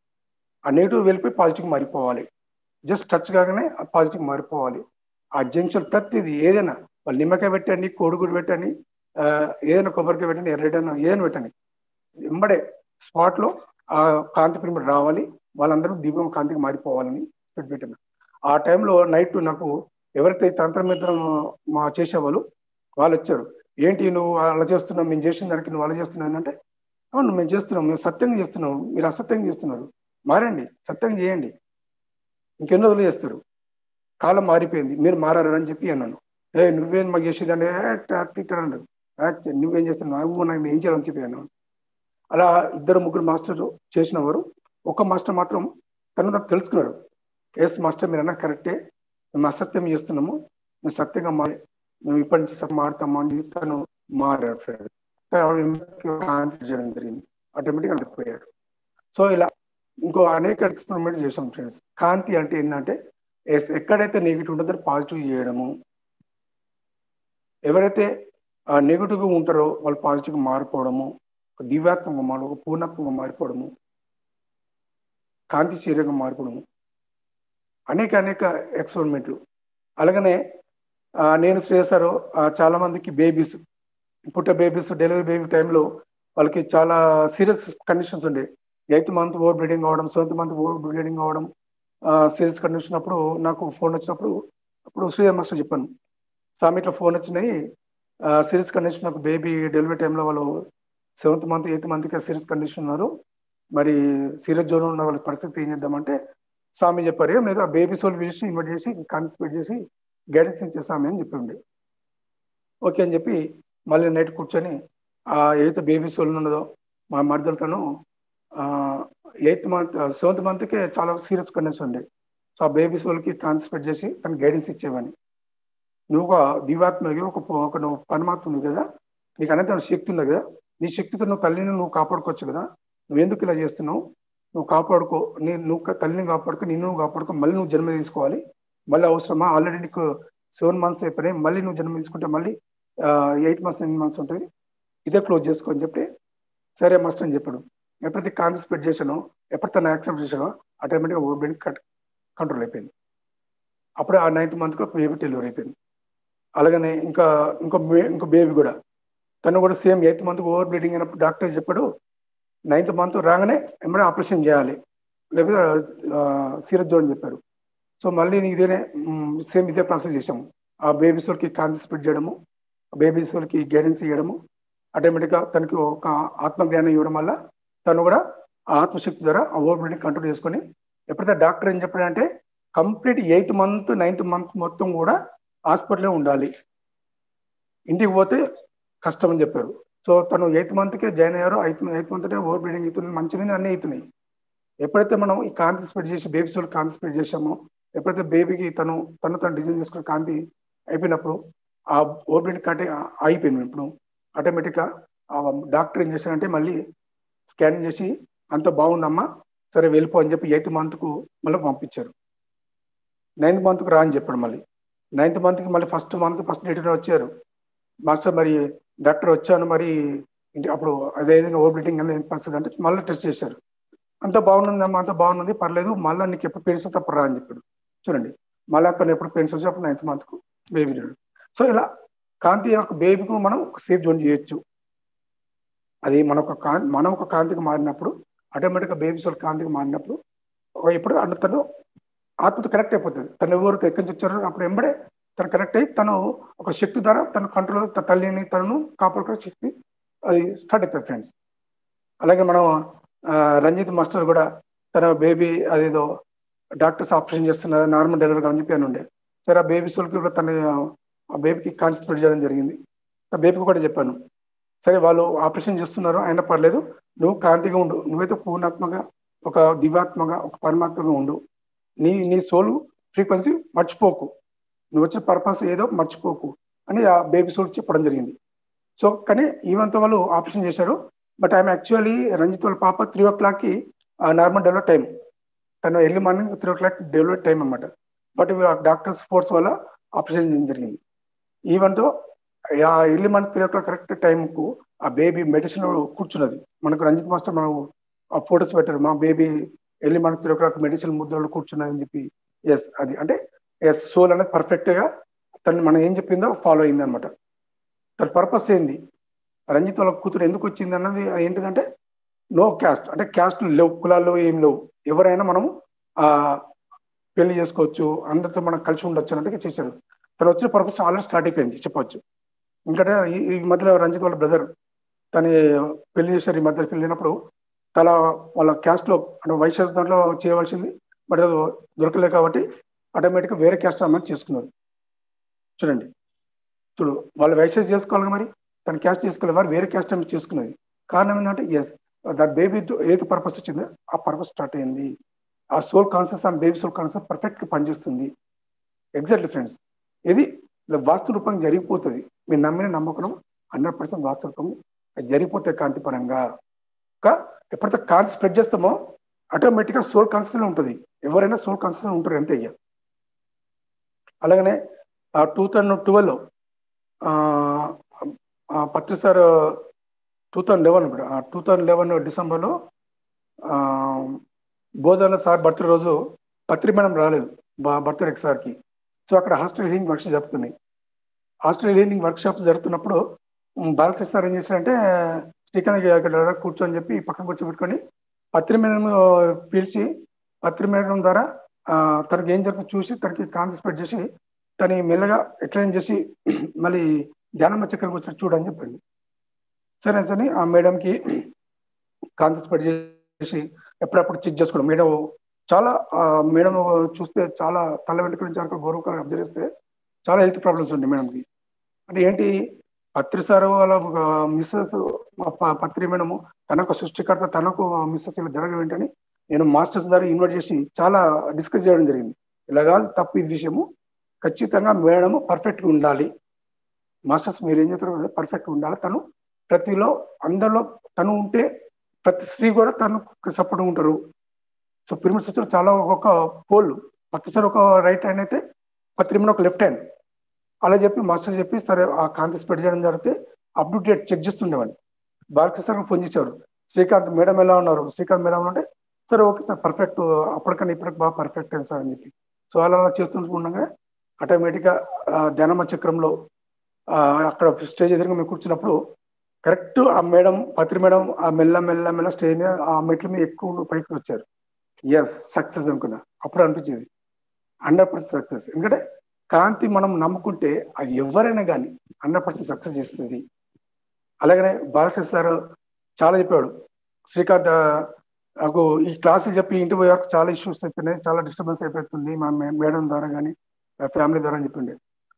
ఆ నెగిటివ్ వెళ్ళిపోయి పాజిటివ్ మారిపోవాలి జస్ట్ టచ్ కాగానే పాజిటివ్ మారిపోవాలి ఆ జంక్షన్ ప్రతిదీ ఏదైనా వాళ్ళు నిమ్మకాయ పెట్టండి కోడిగుడు పెట్టండి ఏదైనా కొబ్బరికాయ పెట్టండి ఎర్రడైనా ఏదైనా పెట్టండి వెంబడే స్పాట్లో ఆ కాంతి పిరమిడ్ రావాలి వాళ్ళందరూ దీపం కాంతికి మారిపోవాలని పెట్టిన ఆ టైంలో నైట్ నాకు ఎవరైతే తంత్రమిత్రం మా చేసేవాళ్ళు వాళ్ళు వచ్చారు ఏంటి నువ్వు అలా చేస్తున్నావు మేము చేసిన దానికి నువ్వు అలా చేస్తున్నావు అంటే అవును మేము చేస్తున్నాం మేము సత్యంగా చేస్తున్నాం మీరు అసత్యంగా చేస్తున్నారు మారండి సత్యంగా చేయండి ఇంకెన్నో రోజులు చేస్తారు కాలం మారిపోయింది మీరు మారారని చెప్పి అన్నాను ఏ నువ్వేం మాకు చేసేది అంటే అన్నాడు నువ్వేం చేస్తున్నావు నాకు ఏం చేయాలని చెప్పి అన్నాను అలా ఇద్దరు ముగ్గురు మాస్టర్ చేసిన వారు ఒక మాస్టర్ మాత్రం తను నాకు తెలుసుకున్నాడు ఎస్ మాస్టర్ మీరు అన్నా కరెక్టే మేము అసత్యం చేస్తున్నాము మేము సత్యంగా మారి మేము ఇప్పటి నుంచి మారుతాము అని తను మారాడు ఫ్రెండ్ చేయడం జరిగింది ఆటోమేటిక్గా అంటుపోయాడు సో ఇలా ఇంకో అనేక ఎక్స్పెరిమెంట్ చేసాం ఫ్రెండ్స్ కాంతి అంటే ఏంటంటే ఎక్కడైతే నెగిటివ్ ఉంటుందో పాజిటివ్ చేయడము ఎవరైతే నెగిటివ్గా ఉంటారో వాళ్ళు పాజిటివ్గా మారిపోవడము దివ్యాత్మకంగా మారు పూర్ణత్వంగా మారిపోవడము కాంతి శరీరంగా మారిపోవడము అనేక అనేక ఎక్స్పెరిమెంట్లు అలాగనే నేను చేశారు చాలా మందికి బేబీస్ పుట్టే బేబీస్ డెలివరీ బేబీ టైంలో వాళ్ళకి చాలా సీరియస్ కండిషన్స్ ఉండే ఎయిత్ మంత్ ఓవర్ బ్లీడింగ్ అవడం సెవెంత్ మంత్ ఓవర్ బ్లీడింగ్ అవడం సీరియస్ కండిషన్ అప్పుడు నాకు ఫోన్ వచ్చినప్పుడు అప్పుడు సూర్య మాస్టర్ చెప్పాను స్వామి ఇట్లా ఫోన్ వచ్చినాయి సీరియస్ కండిషన్ నాకు బేబీ డెలివరీ టైంలో వాళ్ళు సెవెంత్ మంత్ ఎయిత్ మంత్కి సీరియస్ కండిషన్ ఉన్నారు మరి సీరియస్ జోన్ ఉన్న వాళ్ళ పరిస్థితి ఏం చేద్దామంటే స్వామి చెప్పారు ఏం లేదు ఆ బేబీ సోల్ చేసి ఇన్వైట్ చేసి కాన్సిపేట్ చేసి గైడెన్స్ ఇచ్చే స్వామి అని చెప్పింది ఓకే అని చెప్పి మళ్ళీ నైట్ కూర్చొని ఆ ఏదైతే బేబీ సోల్ ఉన్నదో మా మర్దలతోనూ ఎయిత్ మంత్ సెవెంత్ మంత్కే చాలా సీరియస్ కండిషన్ ఉండే సో ఆ బేబీ సోల్కి ట్రాన్స్ఫర్ చేసి తను గైడెన్స్ ఇచ్చేవాడిని నువ్వు ఒక దివాత్మకి ఒక ఒక నువ్వు పరమాత్మ ఉంది కదా నీకు అనేది శక్తి ఉంది కదా నీ శక్తితో నువ్వు తల్లిని నువ్వు కాపాడుకోవచ్చు కదా నువ్వు ఎందుకు ఇలా చేస్తున్నావు నువ్వు కాపాడుకో నేను నువ్వు తల్లిని కాపాడుకో నిన్ను నువ్వు కాపాడుకో మళ్ళీ నువ్వు జన్మ తీసుకోవాలి మళ్ళీ అవసరమా ఆల్రెడీ నీకు సెవెన్ మంత్స్ అయిపోయినాయి మళ్ళీ నువ్వు జన్మ తీసుకుంటే మళ్ళీ ఎయిట్ మంత్స్ నైన్ మంత్స్ ఉంటుంది ఇదే క్లోజ్ చేసుకో అని చెప్పి సరే మాస్టర్ అని చెప్పాడు ఎప్పుడైతే కాన్సన్ట్రేట్ చేశానో ఎప్పుడు తను యాక్సెప్ట్ చేశానో ఆటోమేటిక్గా ఓపెన్ కట్ కంట్రోల్ అయిపోయింది అప్పుడు ఆ నైన్త్ మంత్కి బేబీ డెలివరీ అయిపోయింది అలాగనే ఇంకా ఇంకో ఇంకో బేబీ కూడా తను కూడా same eighth month over bleeding అయినప్పుడు డాక్టర్ చెప్పాడు నైన్త్ మంత్ రాగానే ఎమ్మడే ఆపరేషన్ చేయాలి లేకపోతే సీరియస్ జోన్ చెప్పారు సో మళ్ళీ ఇదేనే సేమ్ ఇదే ప్రాసెస్ చేసాము ఆ బేబీస్ వాళ్ళకి కాన్సీ స్ప్రెడ్ చేయడము బేబీస్ వాళ్ళకి గైడెన్స్ ఇవ్వడము ఆటోమేటిక్గా తనకి ఒక ఆత్మజ్ఞానం ఇవ్వడం వల్ల తను కూడా ఆ ఆత్మశక్తి ద్వారా ఆ ఓవర్ బ్లీడింగ్ కంట్రోల్ చేసుకొని ఎప్పుడైతే డాక్టర్ ఏం చెప్పాడంటే complete eighth month ninth month మొత్తం కూడా హాస్పిటల్లో ఉండాలి ఇంటికి పోతే కష్టం అని చెప్పారు సో తను ఎయిత్ మంత్కే జాయిన్ అయ్యారు eighth eighth month over bleeding అవుతుంది మంచిగా అన్నీ అవుతున్నాయి ఎప్పుడైతే మనం ఈ కాంతి స్ప్రెడ్ చేసి బేబీ సోల్ కాంతి స్ప్రెడ్ చేసామో ఎప్పుడైతే బేబీకి తను తను తను డిజైన్ చేసుకున్న కాంతి అయిపోయినప్పుడు ఆ ఓవర్ బ్లీడింగ్ కట్టే అయిపోయింది ఇప్పుడు ఆటోమేటిక్గా డాక్టర్ ఏం చేశారంటే మళ్ళీ స్కానింగ్ చేసి అంత బాగుందమ్మా సరే వెళ్ళిపో అని చెప్పి ఎయిత్ మంత్కు మళ్ళీ పంపించారు నైన్త్ మంత్కు రా అని చెప్పాడు మళ్ళీ నైన్త్ మంత్కి మళ్ళీ ఫస్ట్ మంత్ ఫస్ట్ డేట్ వచ్చారు మాస్టర్ మరి డాక్టర్ వచ్చాను మరి ఇంటి అప్పుడు అదే విధంగా ఓవర్ బ్లీడింగ్ అనేది పరిస్థితి అంటే మళ్ళీ టెస్ట్ చేశారు అంత బాగుందమ్మా అంత బాగుంది పర్లేదు మళ్ళీ నీకు ఎప్పుడు పెయిన్స్ తప్ప రా అని చెప్పాడు చూడండి మళ్ళీ అతను ఎప్పుడు పెయిన్స్ వచ్చి అప్పుడు నైన్త్ మంత్కు బేబీ సో ఇలా కాంతి యొక్క బేబీకి మనం సేఫ్ జోన్ చేయొచ్చు అది మన ఒక కాంతి మనం ఒక కాంతికి మారినప్పుడు ఆటోమేటిక్గా బేబీ సోల్ కాంతికి మారినప్పుడు ఎప్పుడు అంటే తను ఆత్మతో కనెక్ట్ అయిపోతుంది తను ఎవరు ఎక్కడి నుంచి వచ్చారో అప్పుడు ఎంబడే తను కనెక్ట్ అయ్యి తను ఒక శక్తి ద్వారా తన కంట్రోల్ తల్లిని తనను కాపాడుకునే శక్తి అది స్టార్ట్ అవుతుంది ఫ్రెండ్స్ అలాగే మనం రంజిత్ మాస్టర్ కూడా తన బేబీ అదేదో డాక్టర్స్ ఆపరేషన్ చేస్తున్నారు నార్మల్ డెలివరీ అని చెప్పి అని ఉండే సరే ఆ బేబీ సోల్కి కూడా తన ఆ బేబీకి కాన్సన్ట్రేట్ చేయడం జరిగింది ఆ బేబీకి కూడా చెప్పాను సరే వాళ్ళు ఆపరేషన్ చేస్తున్నారు అయినా పర్లేదు నువ్వు కాంతిగా ఉండు నువ్వైతే పూర్ణాత్మగా ఒక దివ్యాత్మగా ఒక పరమాత్మగా ఉండు నీ నీ సోలు ఫ్రీక్వెన్సీ మర్చిపోకు నువ్వు వచ్చే పర్పస్ ఏదో మర్చిపోకు అని ఆ బేబీ సోల్ చెప్పడం జరిగింది సో కానీ ఈవెంతో వాళ్ళు ఆపరేషన్ చేశారు బట్ ఐఎమ్ యాక్చువల్లీ రంజిత్ వాళ్ళ పాప త్రీ ఓ క్లాక్కి నార్మల్ డెలివరీ టైం తను early morning three o'clock delivery time అనమాట బట్ డాక్టర్స్ ఫోర్స్ వల్ల ఆపరేషన్ చేయడం జరిగింది ఈవెంతో ఆ early morning three o'clock correct టైంకు ఆ బేబీ మెడిసిన్ కూర్చున్నది మనకు రంజిత్ మాస్టర్ మనం ఆ ఫొటోస్ పెట్టారు మా baby early morning three o'clock medicine ముద్రలో కూర్చున్నది అని చెప్పి ఎస్ అది అంటే ఎస్ సోల్ అనేది పర్ఫెక్ట్ గా తను మనం ఏం చెప్పిందో ఫాలో అయింది అనమాట తన పర్పస్ ఏంది రంజిత్ వాళ్ళ కూతురు ఎందుకు వచ్చింది అన్నది ఏంటిదంటే నో క్యాస్ట్ అంటే క్యాస్ట్ లేవు కులాలు ఏం లేవు ఎవరైనా మనం ఆ పెళ్లి చేసుకోవచ్చు అందరితో మనం కలిసి ఉండొచ్చు అన్నట్టుగా చేశారు తను వచ్చిన పర్పస్ ఆల్రెడీ స్టార్ట్ అయిపోయింది చెప్పవచ్చు ఎందుకంటే ఈ మధ్యలో రంజిత్ వాళ్ళ బ్రదర్ తను పెళ్లి చేశారు ఈ మధ్య వెళ్ళినప్పుడు తల వాళ్ళ క్యాస్ట్ లో అంటే వైశ్యాస్ దాంట్లో చేయవలసింది బట్ అది దొరకలేదు కాబట్టి ఆటోమేటిక్గా వేరే క్యాస్ట్ అమ్మాయి చేసుకున్నారు చూడండి చూడు వాళ్ళు వైశ్యాస్ చేసుకోవాలి మరి తన క్యాస్ట్ చేసుకోవాలి వారు వేరే క్యాస్ట్ అమ్మాయి చేసుకున్నది కారణం ఏంటంటే ఎస్ దట్ బేబీ ఏది పర్పస్ వచ్చిందో ఆ పర్పస్ స్టార్ట్ అయింది ఆ సోల్ కాన్సెప్ట్ ఆ బేబీ సోల్ కాన్సెప్ట్ పర్ఫెక్ట్ గా పనిచేస్తుంది ఎగ్జాక్ట్లీ ఫ్రెండ్స్ ఇది వాస్తు రూపంగా జరిగిపోతుంది మీరు నమ్మిన నమ్మకం హండ్రెడ్ పర్సెంట్ వాస్తు రూపం జరిగిపోతాయి కాంతి పరంగా ఎప్పుడైతే కాన్సెప్ట్ స్ప్రెడ్ చేస్తామో ఆటోమేటిక్గా సోల్ కాన్సెప్ట్ ఉంటుంది ఎవరైనా సోల్ కాన్సెప్ట్ ఉంటారు అంతే ఇక అలాగనే two thousand twelve Patri sir two thousand eleven two thousand eleven డిసెంబర్లో బోధన సార్ బర్త్డే రోజు పత్రి మేడం రాలేదు బర్త్డే సార్కి సో అక్కడ హాస్టల్ హీలింగ్ వర్క్షాప్ జరుగుతున్నాయి హాస్టల్ హీలింగ్ వర్క్షాప్స్ జరుగుతున్నప్పుడు బాలకృష్ణ సార్ ఏం చేశారంటే శ్రీకాంత్ కూర్చొని చెప్పి పక్కన కూర్చోబెట్టుకొని పత్రి మేడం పిలిచి పత్రి మేడం ద్వారా తనకి ఏం జరుగుతుందో చూసి తనకి కాన్సెప్ట్ స్ప్రెడ్ చేసి తను మెల్లగా ఎక్స్ప్లెయిన్ చేసి మళ్ళీ ధ్యానమ్మ చక్రం వచ్చి చూడని చెప్పండి సరే సరే ఆ మేడంకి కాన్సెప్ట్ స్ప్రెడ్ చేసి ఎప్పుడప్పుడు చెక్ చేసుకోవడం మేడం చాలా మేడం చూస్తే చాలా తల వెంట్రుక నుంచి వరకు గౌరవ అబ్జర్వ్ చేస్తే చాలా హెల్త్ ప్రాబ్లమ్స్ ఉన్నాయి మేడంకి అంటే ఏంటి పత్రి సార్ వాళ్ళ మిస్సెస్ పత్రి మేడము తనకు సృష్టికర్త తనకు మిస్సెస్ ఇలా జరగడం ఏంటని నేను మాస్టర్స్ ద్వారా ఇన్వైట్ చేసి చాలా డిస్కస్ చేయడం జరిగింది ఇలాగా తప్పు ఇది విషయము ఖచ్చితంగా మేడం పర్ఫెక్ట్గా ఉండాలి మాస్టర్స్ మీరు ఏం చేస్తారు పర్ఫెక్ట్గా ఉండాలి తను ప్రతిలో అందరిలో తను ఉంటే ప్రతి స్త్రీ కూడా తను సపోర్ట్ ఉంటారు సో పిరమిడ్ సిస్టర్ చాలా ఒక పోల్ పత్తి సార్ ఒక రైట్ హ్యాండ్ అయితే పత్రిమన్ ఒక లెఫ్ట్ హ్యాండ్ అలా చెప్పి మాస్టర్ చెప్పి సరే ఆ కాంతి స్ప్రెడ్ చేయడం జరిగితే అప్ టు డేట్ చెక్ చేస్తుండేవాడిని బాలకృష్ణ ఫోన్ చేసేవారు శ్రీకాంత్ మేడం ఎలా ఉన్నారు శ్రీకాంత్ మేడం అంటే సరే ఓకే సార్ పర్ఫెక్ట్ అప్పటికన్నా ఇప్పటికి బాగా పర్ఫెక్ట్ అయింది సార్ అని చెప్పి సో అలా అలా చేస్తుండగా ఆటోమేటిక్గా ధ్యానమ చక్రంలో అక్కడ స్టేజ్ ఎదురుగా మేము కూర్చున్నప్పుడు కరెక్ట్ ఆ మేడం పత్రి మేడం ఆ మెల్ల మెల్ల మెల్ల స్టేజ్ మీద ఆ మెట్ల మీద ఎక్కువ పైకి వచ్చారు ఎస్ సక్సెస్ అనుకున్నా అప్పుడు అనిపించింది హండ్రెడ్ పర్సెంట్ సక్సెస్ ఎందుకంటే కాంతి మనం నమ్ముకుంటే అది ఎవరైనా కానీ హండ్రెడ్ పర్సెంట్ సక్సెస్ చేస్తుంది అలాగనే బాలకృష్ణ సార్ చాలా చెప్పాడు శ్రీకాంత్ నాకు ఈ క్లాసులు చెప్పి ఇంటి పోయే వరకు చాలా ఇష్యూస్ అయిపోయినాయి చాలా డిస్టర్బెన్స్ అయిపోతుంది మా మేడం ద్వారా కానీ ఫ్యామిలీ ద్వారా చెప్పిండే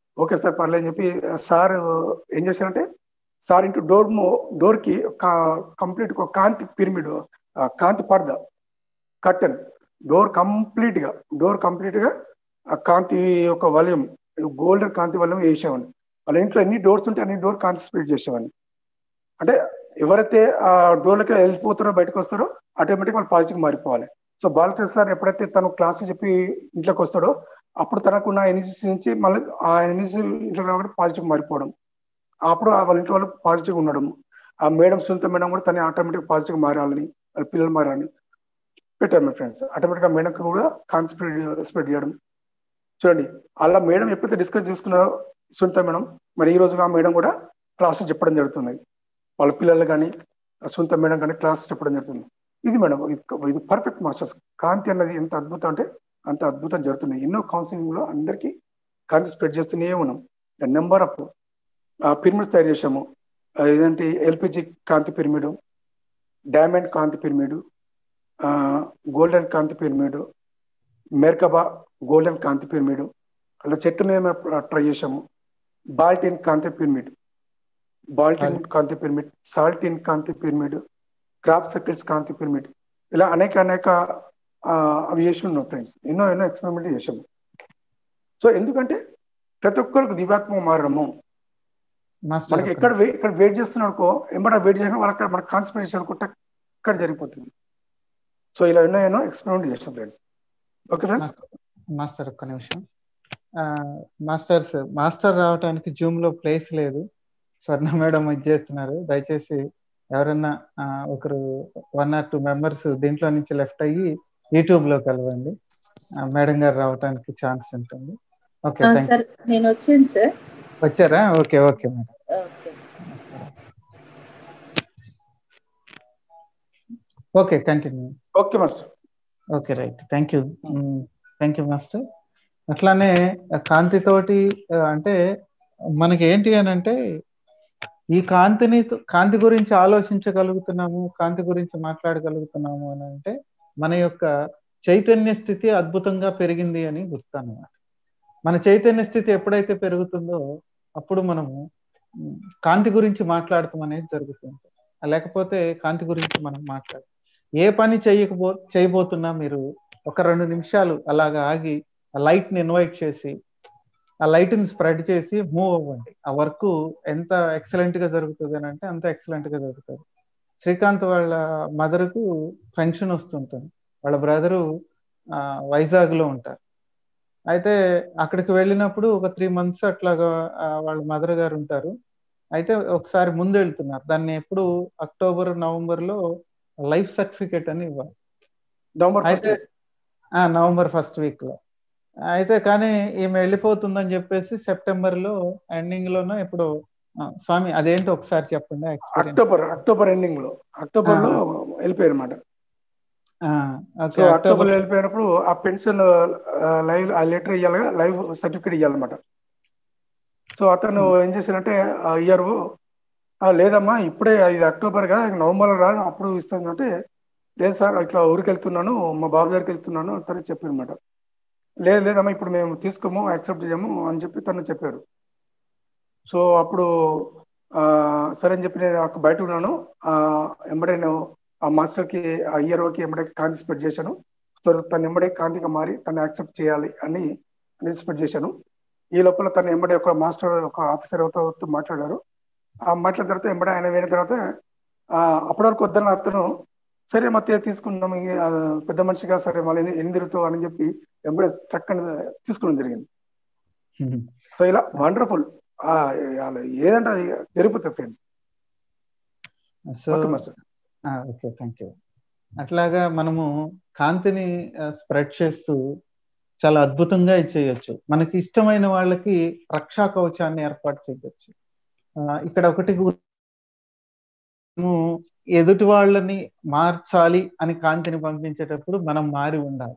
ఓకే సార్ పర్లేదు అని చెప్పి సార్ ఏం చేశారంటే సార్ ఇంటూ డోర్ డోర్ కి కంప్లీట్ ఒక కాంతి పిరమిడ్ కాంతి పర్ద కర్టన్ డోర్ కంప్లీట్ గా డోర్ కంప్లీట్ గా ఆ కాంతి యొక్క వలయం గోల్డెన్ కాంతి వలయం వేసేవాడిని వాళ్ళ ఇంట్లో ఎన్ని డోర్స్ ఉంటే అన్ని డోర్ కాంతి స్పీడ్ చేసేవాడిని అంటే ఎవరైతే ఆ డోర్లకి వెళ్ళిపోతారో బయటకు వస్తారో ఆటోమేటిక్ వాళ్ళు పాజిటివ్ మారిపోవాలి సో బాలకృష్ణ సార్ ఎప్పుడైతే తను క్లాస్ చెప్పి ఇంట్లోకి వస్తాడో అప్పుడు తనకున్న ఎనర్జీస్ నుంచి మళ్ళీ ఆ ఎనర్జీ ఇంట్లో రావడం పాజిటివ్ మారిపోవడం అప్పుడు వాళ్ళ ఇంట్లో వాళ్ళు పాజిటివ్ ఉండడం ఆ మేడం సునీత మేడం కూడా తన ఆటోమేటిక్ పాజిటివ్ మారాలని వాళ్ళ పిల్లలు మారాలని పెట్టారు మై ఫ్రెండ్స్ ఆటోమేటిక్ గా మేడంకి కూడా కాన్సెప్ట్ స్ప్రెడ్ చేయడం చూడండి అలా మేడం ఎప్పుడైతే డిస్కస్ చేసుకున్నారో సునీత మేడం మరి ఈ రోజుగా ఆ మేడం కూడా క్లాస్ చెప్పడం జరుగుతుంది వాళ్ళ పిల్లలు కానీ సునీత మేడం కానీ క్లాస్ చెప్పడం జరుగుతుంది ఇది మేడం ఇది పర్ఫెక్ట్ మాస్టర్స్ కాంతి అన్నది ఎంత అద్భుతం అంటే అంత అద్భుతం జరుగుతుంది ఎన్నో కౌన్సిలింగ్ లో అందరికీ కాంతి స్ప్రెడ్ చేస్తూనే ఉన్నాం నెంబర్ ఆఫ్ పిరమిడ్స్ తయారు చేసాము ఏదంటే ఎల్పిజి కాంతి పిరమిడ్ డైమండ్ కాంతి పిరమిడ్ గోల్డెన్ కాంతి పిరమిడ్ మెర్కబా గోల్డెన్ కాంతి పిరమిడ్ అలా చెట్టు మీద ట్రై చేసాము బాల్టిన్ కాంతి పిరమిడ్ బాల్టిన్ కాంతి పిరమిడ్ సాల్టిన్ కాంతి పిరమిడ్ క్రాప్ సర్కిల్స్ కాంతి పిరమిడ్ ఇలా అనేక అనేక అవి చేసి ఉన్నాం ఫ్రెండ్స్ ఎన్నో ఎన్నో ఎక్స్పెరిమెంట్ చేసాము సో ఎందుకంటే ప్రతి ఒక్కరికి దివ్యాత్మ మారడము మనకి ఎక్కడ ఇక్కడ వెయిట్ చేస్తున్నాడు అనుకో ఎంబడ వెయిట్ చేసిన వాళ్ళకి మన కాన్సన్ట్రేషన్ అనుకుంటే అక్కడ జరిగిపోతుంది సో ఇలా ఎన్నో ఎన్నో ఎక్స్పెరిమెంట్ చేసాం ఫ్రెండ్స్ ఓకే ఫ్రెండ్స్ మాస్టర్ ఒక్క నిమిషం మాస్టర్స్ మాస్టర్ రావడానికి జూమ్ లో ప్లేస్ లేదు స్వర్ణ మేడం ఇది చేస్తున్నారు దయచేసి ఎవరన్నా ఒకరు వన్ ఆర్ టూ మెంబర్స్ దీంట్లో నుంచి లెఫ్ట్ అయ్యి యూట్యూబ్ లో కలవండి మేడం గారు రావడానికి ఛాన్స్ ఉంటుంది ఓకే సార్ నేను వచ్చాను సార్ వచ్చారా okay okay madam okay continue okay master okay right thank you thank you master అట్లానే కాంతితోటి అంటే మనకి ఏంటి అని అంటే ఈ కాంతిని కాంతి గురించి ఆలోచించగలుగుతున్నాము కాంతి గురించి మాట్లాడగలుగుతున్నాము అని అంటే మన యొక్క చైతన్య స్థితి అద్భుతంగా పెరిగింది అని గుర్తు అన్నమాట మన చైతన్య స్థితి ఎప్పుడైతే పెరుగుతుందో అప్పుడు మనము కాంతి గురించి మాట్లాడటం అనేది జరుగుతుంది లేకపోతే కాంతి గురించి మనం మాట్లాడు ఏ పని చేయకపో చేయబోతున్నా మీరు ఒక రెండు నిమిషాలు అలాగా ఆగి ఆ లైట్ ని ఇన్వైట్ చేసి ఆ లైట్ ని స్ప్రెడ్ చేసి మూవ్ అవ్వండి ఆ వర్క్ ఎంత ఎక్సలెంట్ గా జరుగుతుంది అని అంటే అంత ఎక్సలెంట్ గా జరుగుతుంది శ్రీకాంత్ వాళ్ళ మదర్ కు ఫంక్షన్ వస్తుంటుంది వాళ్ళ బ్రదరు వైజాగ్ లో ఉంటారు అయితే అక్కడికి వెళ్ళినప్పుడు ఒక త్రీ మంత్స్ అట్లాగా వాళ్ళ మదర్ గారు ఉంటారు అయితే ఒకసారి ముందు వెళ్తున్నారు దాన్ని ఎప్పుడు అక్టోబర్ నవంబర్ లో లైఫ్ సర్టిఫికేట్ అని ఇవ్వాలి అయితే నవంబర్ ఫస్ట్ వీక్ లో అయితే కానీ ఈమె వెళ్ళిపోతుందని చెప్పేసి సెప్టెంబర్ లో ఎండింగ్ లోనో ఇప్పుడు స్వామి అదేంటి ఒకసారి చెప్పండి అక్టోబర్ అక్టోబర్ ఎండింగ్ లో అక్టోబర్ లో వెళ్ళిపోయారు అనమాట సో అక్టోబర్ వెళ్ళిపోయినప్పుడు ఆ పెన్షన్ లైవ్ ఆ లెటర్ ఇవ్వాలి లైవ్ సర్టిఫికేట్ ఇవ్వాలన్నమాట సో అతను ఏం చేశారంటే ఇయర్ లేదమ్మా ఇప్పుడే ఇది అక్టోబర్ గా నవంబర్ రా అప్పుడు ఇస్తాను అంటే లేదు సార్ ఇట్లా ఊరికి వెళ్తున్నాను మా బాబు దగ్గరికి వెళ్తున్నాను తను చెప్పారు అనమాట లేదు లేదమ్మా ఇప్పుడు మేము తీసుకోము యాక్సెప్ట్ చేయము అని చెప్పి తను చెప్పారు సో అప్పుడు సరే అని చెప్పి నేను బయట ఉన్నాను ఎంబడే నేను ఆ మాస్టర్కి ఆ ఇయర్కి ఎంబడే కాంతి స్ప్రెడ్ చేశాను సో తను ఎంబడే కాంతిగా మారి తను యాక్సెప్ట్ చేయాలి అని అని స్ప్రెడ్ చేశాను ఈ లోపల తను ఎంబడే ఒక మాస్టర్ ఒక ఆఫీసర్ ఎవరితో మాట్లాడారు ఆ మాట్లాడిన తర్వాత ఎంబడే ఆయన వేయిన తర్వాత అప్పటి వరకు వద్దన్న అతను సరే మధ్య తీసుకుందాం పెద్ద మనిషిగా సరే మళ్ళీ ఎన్ని తిరుగుతావు అని చెప్పి ఎంబడే చక్కని తీసుకోవడం జరిగింది సో ఇలా వండర్ఫుల్ ఏదంటే అది జరిగిపోతుంది friends so okay thank you అట్లాగా మనము కాంతిని స్ప్రెడ్ చేస్తూ చాలా అద్భుతంగా చేయొచ్చు మనకి ఇష్టమైన వాళ్ళకి రక్షా కవచాన్ని ఏర్పాటు చేయొచ్చు ఇక్కడ ఒకటి ఎదుటి వాళ్ళని మార్చాలి అని కాంతిని పంపించేటప్పుడు మనం మారి ఉండాలి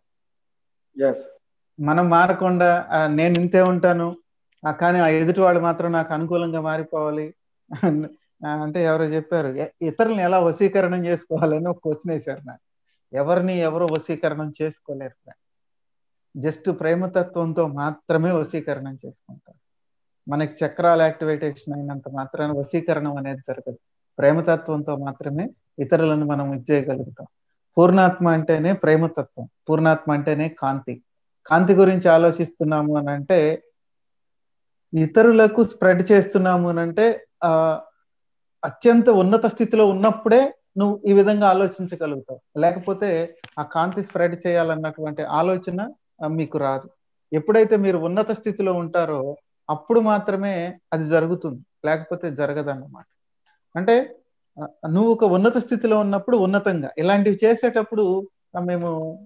మనం మారకుండా నేను ఇంతే ఉంటాను కానీ ఆ ఎదుటి వాళ్ళు మాత్రం నాకు అనుకూలంగా మారిపోవాలి అంటే ఎవరో చెప్పారు ఇతరులను ఎలా వశీకరణం చేసుకోవాలని ఒక క్వశ్చన్ వేశారు నాకు ఎవరిని ఎవరు వశీకరణం చేసుకోలేరు జస్ట్ ప్రేమతత్వంతో మాత్రమే వశీకరణం చేసుకుంటారు మనకి చక్రాలు యాక్టివేటేషన్ అయినంత మాత్రాన వశీకరణం అనేది జరగదు ప్రేమతత్వంతో మాత్రమే ఇతరులను మనం ఇచ్చేయగలుగుతాం పూర్ణాత్మ అంటేనే ప్రేమతత్వం పూర్ణాత్మ అంటేనే కాంతి కాంతి గురించి ఆలోచిస్తున్నాము అని అంటే ఇతరులకు స్ప్రెడ్ చేస్తున్నాము అని అంటే ఆ అత్యంత ఉన్నత స్థితిలో ఉన్నప్పుడే నువ్వు ఈ విధంగా ఆలోచించగలుగుతావు లేకపోతే ఆ కాంతి స్ప్రెడ్ చేయాలన్నటువంటి ఆలోచన మీకు రాదు ఎప్పుడైతే మీరు ఉన్నత స్థితిలో ఉంటారో అప్పుడు మాత్రమే అది జరుగుతుంది లేకపోతే జరగదన్నమాట అంటే నువ్వు ఒక ఉన్నత స్థితిలో ఉన్నప్పుడు ఉన్నతంగా ఇలాంటివి చేసేటప్పుడు మేము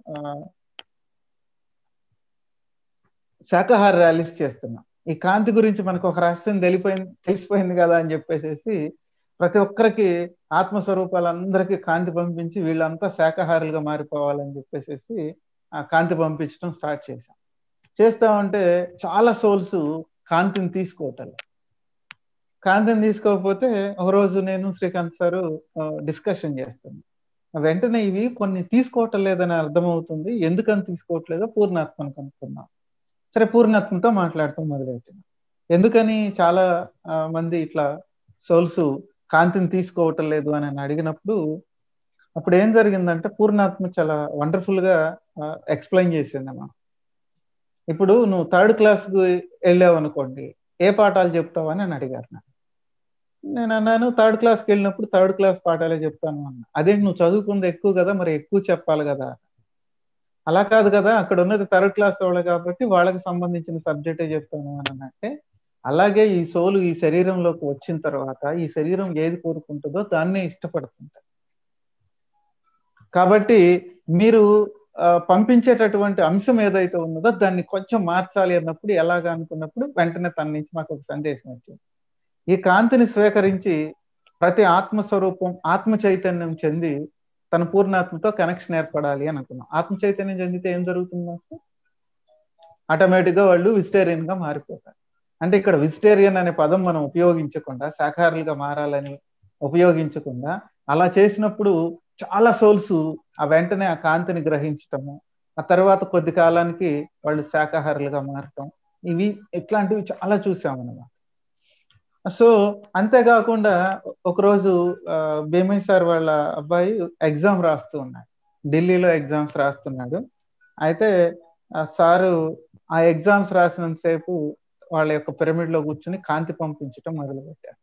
శాకాహార ర్యాలీస్ చేస్తున్నాం ఈ కాంతి గురించి మనకు ఒక రహస్యం తెలిపోయింది తెలిసిపోయింది కదా అని చెప్పేసి ప్రతి ఒక్కరికి ఆత్మస్వరూపాలందరికీ కాంతి పంపించి వీళ్ళంతా శాకాహారులుగా మారిపోవాలని చెప్పేసి ఆ కాంతి పంపించడం స్టార్ట్ చేశాం చేస్తామంటే చాలా సోల్స్ కాంతిని తీసుకోవటం కాంతిని తీసుకోకపోతే ఒక రోజు నేను శ్రీకాంత్ సారు డిస్కషన్ చేస్తాను వెంటనే ఇవి కొన్ని తీసుకోవటం లేదని అర్థమవుతుంది ఎందుకని తీసుకోవట్లేదో పూర్ణాత్మను కనుక్కున్నాం సరే పూర్ణాత్మతో మాట్లాడటం మొదలెట్టిన ఎందుకని చాలా మంది ఇట్లా సోల్స్ కాంతిని తీసుకోవటం లేదు అని అడిగినప్పుడు అప్పుడు ఏం జరిగిందంటే పూర్ణాత్మ చాలా వండర్ఫుల్ గా ఎక్స్ప్లెయిన్ చేసింది అమ్మా ఇప్పుడు నువ్వు థర్డ్ క్లాస్కి వెళ్ళావు అనుకోండి ఏ పాఠాలు చెప్తావు అని అడిగారు నాకు నేను అన్నాను థర్డ్ క్లాస్కి వెళ్ళినప్పుడు థర్డ్ క్లాస్ పాఠాలే చెప్తాను అన్న అదేంటి నువ్వు చదువుకుంది ఎక్కువ కదా మరి ఎక్కువ చెప్పాలి కదా అలా కాదు కదా అక్కడ ఉన్నది థర్డ్ క్లాస్ వాళ్ళు కాబట్టి వాళ్ళకి సంబంధించిన సబ్జెక్టే చెప్తాను అని అంటే అలాగే ఈ సోలు ఈ శరీరంలోకి వచ్చిన తర్వాత ఈ శరీరం ఏది కోరుకుంటుందో దాన్నే ఇష్టపడుతుంటారు కాబట్టి మీరు పంపించేటటువంటి అంశం ఏదైతే ఉన్నదో దాన్ని కొంచెం మార్చాలి అన్నప్పుడు ఎలాగా అనుకున్నప్పుడు వెంటనే తన నుంచి మాకు ఒక సందేశం వచ్చింది ఈ కాంతిని స్వీకరించి ప్రతి ఆత్మస్వరూపం ఆత్మ చైతన్యం చెంది తన పూర్ణాత్మతో కనెక్షన్ ఏర్పడాలి అని అనుకున్నాం ఆత్మ చైతన్యం చెందితే ఏం జరుగుతుంది ఆటోమేటిక్ గా వాళ్ళు వెజిటేరియన్ గా మారిపోతారు అంటే ఇక్కడ వెజిటేరియన్ అనే పదం మనం ఉపయోగించకుండా శాఖాహారులుగా మారాలని ఉపయోగించకుండా అలా చేసినప్పుడు చాలా సోల్స్ ఆ వెంటనే ఆ కాంతిని గ్రహించటము ఆ తర్వాత కొద్ది కాలానికి వాళ్ళు శాఖాహారులుగా మారటం ఇవి ఇట్లాంటివి చాలా చూసామన్నమాట సో అంతేకాకుండా ఒకరోజు భీమయ్య సార్ వాళ్ళ అబ్బాయి ఎగ్జామ్ రాస్తూ ఉన్నాడు ఢిల్లీలో ఎగ్జామ్స్ రాస్తున్నాడు అయితే సారు ఆ ఎగ్జామ్స్ రాసినంతసేపు వాళ్ళ యొక్క పిరమిడ్ లో కూర్చుని కాంతి పంపించటం మొదలుపెట్టారు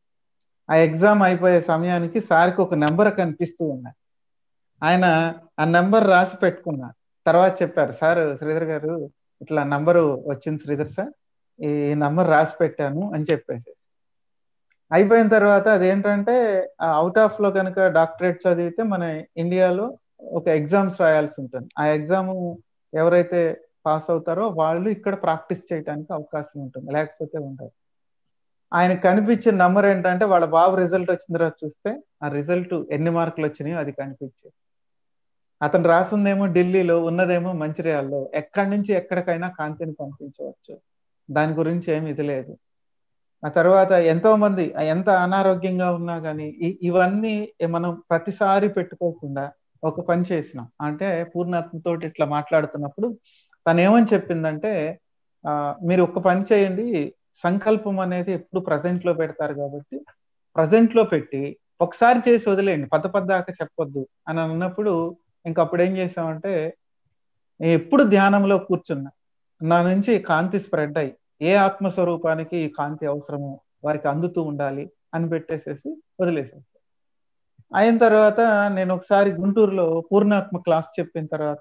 ఆ ఎగ్జామ్ అయిపోయే సమయానికి సార్కి ఒక నెంబర్ కనిపిస్తూ ఉన్నాయి ఆయన ఆ నెంబర్ రాసి పెట్టుకున్నారు తర్వాత చెప్పారు సార్ శ్రీధర్ గారు ఇట్లా నంబరు వచ్చింది శ్రీధర్ సార్ ఈ నంబర్ రాసి పెట్టాను అని చెప్పేసి అయిపోయిన తర్వాత అదేంటంటే అవుట్ ఆఫ్ లో కనుక డాక్టరేట్ చదివితే మన ఇండియాలో ఒక ఎగ్జామ్స్ రాయాల్సి ఉంటుంది ఆ ఎగ్జామ్ ఎవరైతే పాస్ అవుతారో వాళ్ళు ఇక్కడ ప్రాక్టీస్ చేయడానికి అవకాశం ఉంటుంది లేకపోతే ఉండదు ఆయన కనిపించిన నంబర్ ఏంటంటే వాళ్ళ బాబు రిజల్ట్ వచ్చిన తర్వాత చూస్తే ఆ రిజల్ట్ ఎన్ని మార్కులు వచ్చినాయో అది కనిపించేది అతను రాసిందేమో ఢిల్లీలో ఉన్నదేమో మంచిర్యాలలో ఎక్కడి నుంచి ఎక్కడికైనా కాంతిని పంపించవచ్చు దాని గురించి ఏమి ఇది లేదు ఆ తర్వాత ఎంతో మంది ఎంత అనారోగ్యంగా ఉన్నా కానీ ఇవన్నీ మనం ప్రతిసారి పెట్టుకోకుండా ఒక పని చేసినాం అంటే పూర్ణాత్మతో ఇట్లా మాట్లాడుతున్నప్పుడు తను ఏమని చెప్పిందంటే మీరు ఒక పని చేయండి సంకల్పం అనేది ఎప్పుడు ప్రజెంట్ లో పెడతారు కాబట్టి ప్రజెంట్ లో పెట్టి ఒకసారి చేసి వదిలేయండి పద పద్దాక చెప్పొద్దు అని అన్నప్పుడు ఇంక అప్పుడు ఏం చేసామంటే ఎప్పుడు ధ్యానంలో కూర్చున్నా నా నుంచి కాంతి స్ప్రెడ్ అయ్యి ఏ ఆత్మస్వరూపానికి ఈ కాంతి అవసరమో వారికి అందుతూ ఉండాలి అని పెట్టేసేసి వదిలేసేసి అయిన తర్వాత నేను ఒకసారి గుంటూరులో పూర్ణాత్మ క్లాస్ చెప్పిన తర్వాత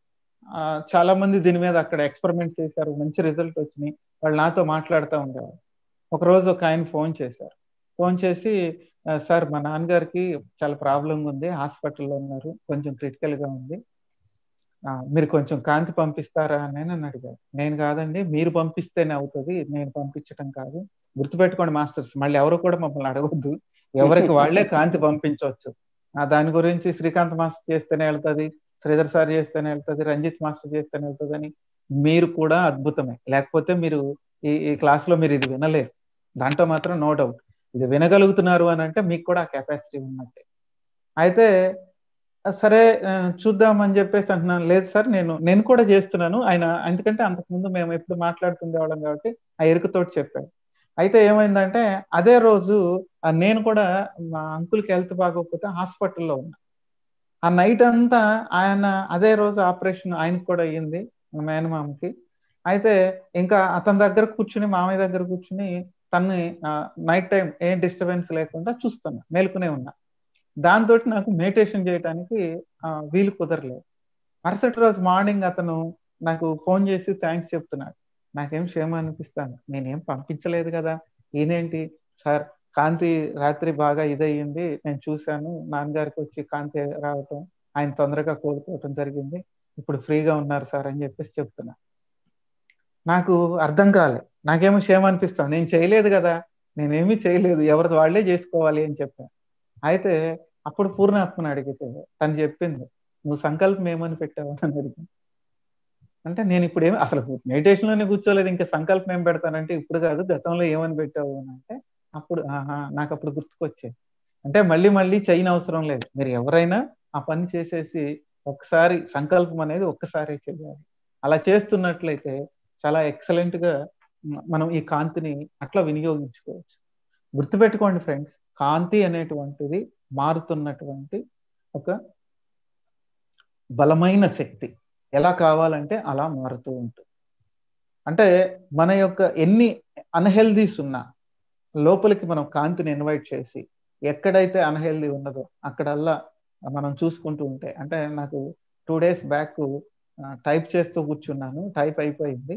చాలా మంది దీని మీద అక్కడ ఎక్స్పెరిమెంట్ చేశారు మంచి రిజల్ట్ వచ్చినాయి వాళ్ళు నాతో మాట్లాడుతూ ఉండేవారు ఒకరోజు ఒక ఆయన ఫోన్ చేశారు ఫోన్ చేసి సార్ మా నాన్నగారికి చాలా ప్రాబ్లంగా ఉంది హాస్పిటల్లో ఉన్నారు కొంచెం క్రిటికల్ గా ఉంది మీరు కొంచెం కాంతి పంపిస్తారా అని నన్ను అడిగారు నేను కాదండి మీరు పంపిస్తేనే అవుతుంది నేను పంపించడం కాదు గుర్తుపెట్టుకోండి మాస్టర్స్ మళ్ళీ ఎవరు కూడా మమ్మల్ని అడగొద్దు ఎవరికి వాళ్లే కాంతి పంపించవచ్చు దాని గురించి శ్రీకాంత్ మాస్టర్ చేస్తేనే వెళ్తుంది శ్రీధర్ సార్ చేస్తేనే వెళ్తుంది రంజిత్ మాస్టర్ చేస్తేనే వెళ్తుంది అని మీరు కూడా అద్భుతమే లేకపోతే మీరు ఈ ఈ క్లాస్ లో మీరు ఇది వినలేరు దాంట్లో మాత్రం నో డౌట్ ఇది వినగలుగుతున్నారు అని అంటే మీకు కూడా ఆ కెపాసిటీ ఉన్నట్టే అయితే సరే ఆ, చూద్దాం అని చెప్పేసి అంటున్నాను లేదు సార్ నేను నేను కూడా చేస్తున్నాను ఆయన ఎందుకంటే అంతకుముందు మేము ఎప్పుడు మాట్లాడుతుండేవాళ్ళం కాబట్టి ఆ ఎరుకతోటి చెప్పాడు అయితే ఏమైందంటే అదే రోజు ఆ, నేను కూడా మా అంకుల్కి హెల్త్ బాగోకపోతే హాస్పిటల్లో ఉన్నా ఆ నైట్ అంతా ఆయన అదే రోజు ఆపరేషన్ ఆయనకు కూడా అయ్యింది మా మేనమామకి అయితే ఇంకా అతని దగ్గర కూర్చుని మామయ్య దగ్గర కూర్చుని తన్ని నైట్ టైం ఏం డిస్టర్బెన్స్ లేకుండా చూస్తున్నా మేలుకునే ఉన్నా దాంతో నాకు మెడిటేషన్ చేయడానికి ఆ, వీలు కుదరలేదు మరుసటి రోజు మార్నింగ్ అతను నాకు ఫోన్ చేసి థ్యాంక్స్ చెప్తున్నాడు నాకేం క్షేమ అనిపిస్తాను నేనేం పంపించలేదు కదా ఈయనేంటి సార్ కాంతి రాత్రి బాగా ఇదయ్యింది నేను చూశాను నాన్నగారికి వచ్చి కాంతి రావటం ఆయన తొందరగా కోలుకోవటం జరిగింది ఇప్పుడు ఫ్రీగా ఉన్నారు సార్ అని చెప్పేసి చెప్తున్నా నాకు అర్థం కాలే నాకేమో క్షేమ అనిపిస్తాను నేను చేయలేదు కదా నేనేమీ చేయలేదు ఎవరిది వాళ్ళే చేసుకోవాలి అని చెప్పాను అయితే అప్పుడు పూర్ణాత్మని అడిగితే తను చెప్పింది నువ్వు సంకల్పం ఏమని పెట్టావు అని అడిగింది అంటే నేను ఇప్పుడు ఏమి అసలు మెడిటేషన్ లోనే కూర్చోలేదు ఇంకా సంకల్పం ఏం పెడతానంటే ఇప్పుడు కాదు గతంలో ఏమని పెట్టావు అని అంటే అప్పుడు ఆహా నాకు అప్పుడు గుర్తుకొచ్చేది అంటే మళ్ళీ మళ్ళీ చేయని అవసరం లేదు మీరు ఎవరైనా ఆ పని చేసేసి ఒకసారి సంకల్పం అనేది ఒక్కసారి చేయాలి అలా చేస్తున్నట్లయితే చాలా ఎక్సలెంట్ గా మ- మనం ఈ కాంతిని అట్లా వినియోగించుకోవచ్చు గుర్తుపెట్టుకోండి ఫ్రెండ్స్ కాంతి అనేటువంటిది మారుతున్నటువంటి ఒక బలమైన శక్తి ఎలా కావాలంటే అలా మారుతూ ఉంటుంది అంటే మన యొక్క ఎన్ని అన్హెల్దీస్ ఉన్నా లోపలికి మనం కాంతిని ఇన్వైట్ చేసి ఎక్కడైతే అన్హెల్దీ ఉన్నదో అక్కడల్లా మనం చూసుకుంటూ ఉంటే అంటే నాకు టూ డేస్ బ్యాక్ టైప్ చేస్తూ కూర్చున్నాను టైప్ అయిపోయింది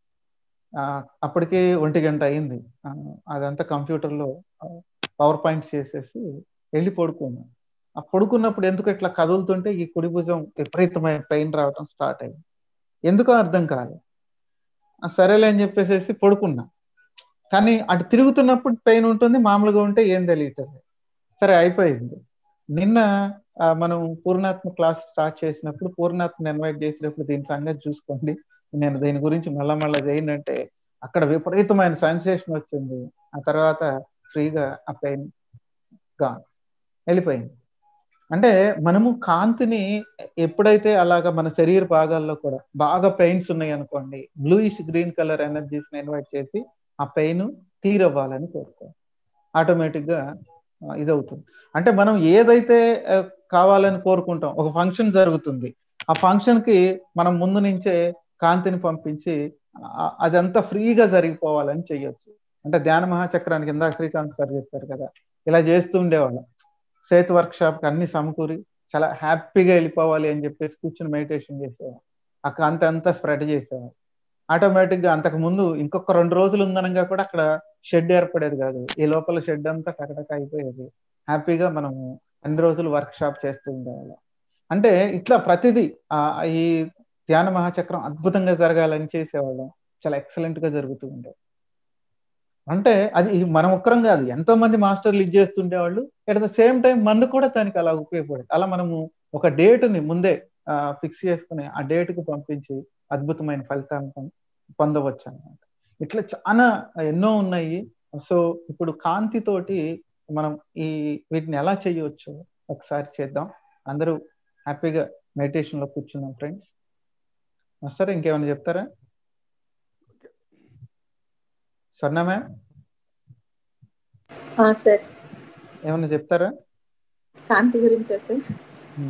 ఆ, అప్పటికి ఒంటి గంట అయింది ఆ, అదంతా కంప్యూటర్లో పవర్ పాయింట్స్ చేసేసి వెళ్ళి పడుకున్నాను ఆ పడుకున్నప్పుడు ఎందుకు ఇట్లా కదులుతుంటే ఈ కుడి భుజం విపరీతమైన పెయిన్ రావడం స్టార్ట్ అయింది ఎందుకో అర్థం కాలేదు ఆ, సరేలే అని చెప్పేసి పడుకున్నా కానీ అటు తిరుగుతున్నప్పుడు పెయిన్ ఉంటుంది మామూలుగా ఉంటే ఏం తెలియట్లేదు సరే అయిపోయింది నిన్న ఆ, మనం పూర్ణాత్మ క్లాస్ స్టార్ట్ చేసినప్పుడు పూర్ణాత్మని ఇన్వైట్ చేసినప్పుడు దీని సంగతి చూసుకోండి నేను దీని గురించి మళ్ళా మళ్ళా చేయనంటే అక్కడ విపరీతమైన సెన్సేషన్ వచ్చింది ఆ తర్వాత ఫ్రీగా ఆ పెయిన్ గాన్ వెళ్ళిపోయింది అంటే మనము కాంతిని ఎప్పుడైతే అలాగా మన శరీర భాగాల్లో కూడా బాగా పెయిన్స్ ఉన్నాయి అనుకోండి బ్లూయిష్ గ్రీన్ కలర్ ఎనర్జీస్ ని ఇన్వైట్ చేసి ఆ పెయిన్ క్లియర్ అవ్వాలని కోరుకోవాలి ఆటోమేటిక్ గా ఆ, ఇదవుతుంది అంటే మనం ఏదైతే ఆ, కావాలని కోరుకుంటాం ఒక ఫంక్షన్ జరుగుతుంది ఆ ఫంక్షన్ కి మనం ముందు నుంచే కాంతిని పంపించి ఆ- అదంతా ఫ్రీగా జరిగిపోవాలని చెయ్యొచ్చు అంటే ధ్యాన మహాచక్రానికి ఇందాక శ్రీకాంత్ సార్ చెప్పారు కదా ఇలా చేస్తూ ఉండేవాళ్ళం సేతు వర్క్ షాప్ కి అన్ని సమకూరి చాలా హ్యాపీగా వెళ్ళిపోవాలి అని చెప్పేసి కూర్చుని మెడిటేషన్ చేసేవాళ్ళం ఆ కాంతి అంతా స్ప్రెడ్ చేసేవాళ్ళం ఆటోమేటిక్ గా అంతకు ముందు ఇంకొక రెండు రోజులు ఉందనగా కూడా అక్కడ షెడ్ ఏర్పడేది కాదు ఈ లోపల షెడ్ అంతా టకటక అయిపోయేది హ్యాపీగా మనము అన్ని రోజులు వర్క్ షాప్ చేస్తూ ఉండేవాళ్ళం అంటే ఇట్లా ప్రతిదీ ఆ ఈ ధ్యాన మహాచక్రం అద్భుతంగా జరగాలని చేసేవాళ్ళం చాలా ఎక్సలెంట్ గా జరుగుతూ ఉండేది అంటే అది మనం ఒక్కరం కాదు ఎంతో మంది మాస్టర్లు ఇది చేస్తుండేవాళ్ళు ఎట్ ద సేమ్ టైం మందు కూడా దానికి అలా ఉపయోగపడేది అలా మనము ఒక డేటుని ముందే ఫిక్స్ చేసుకుని ఆ డేటుకు పంపించి అద్భుతమైన ఫలితాలను పొం- పొందవచ్చు అన్నమాట ఇట్లా చాలా ఎన్నో ఉన్నాయి సో ఇప్పుడు కాంతితోటి మనం ఈ వీటిని ఎలా చేయవచ్చు ఒకసారి చేద్దాం అందరూ హ్యాపీగా మెడిటేషన్ లో కూర్చున్నాం ఫ్రెండ్స్ మాస్టర్ ఇంకేమైనా చెప్తారా స్వర్ణ మ్యామ్ ఆ, సార్ ఏమైనా చెప్తారా కాంతి గురించి సార్ Hmm.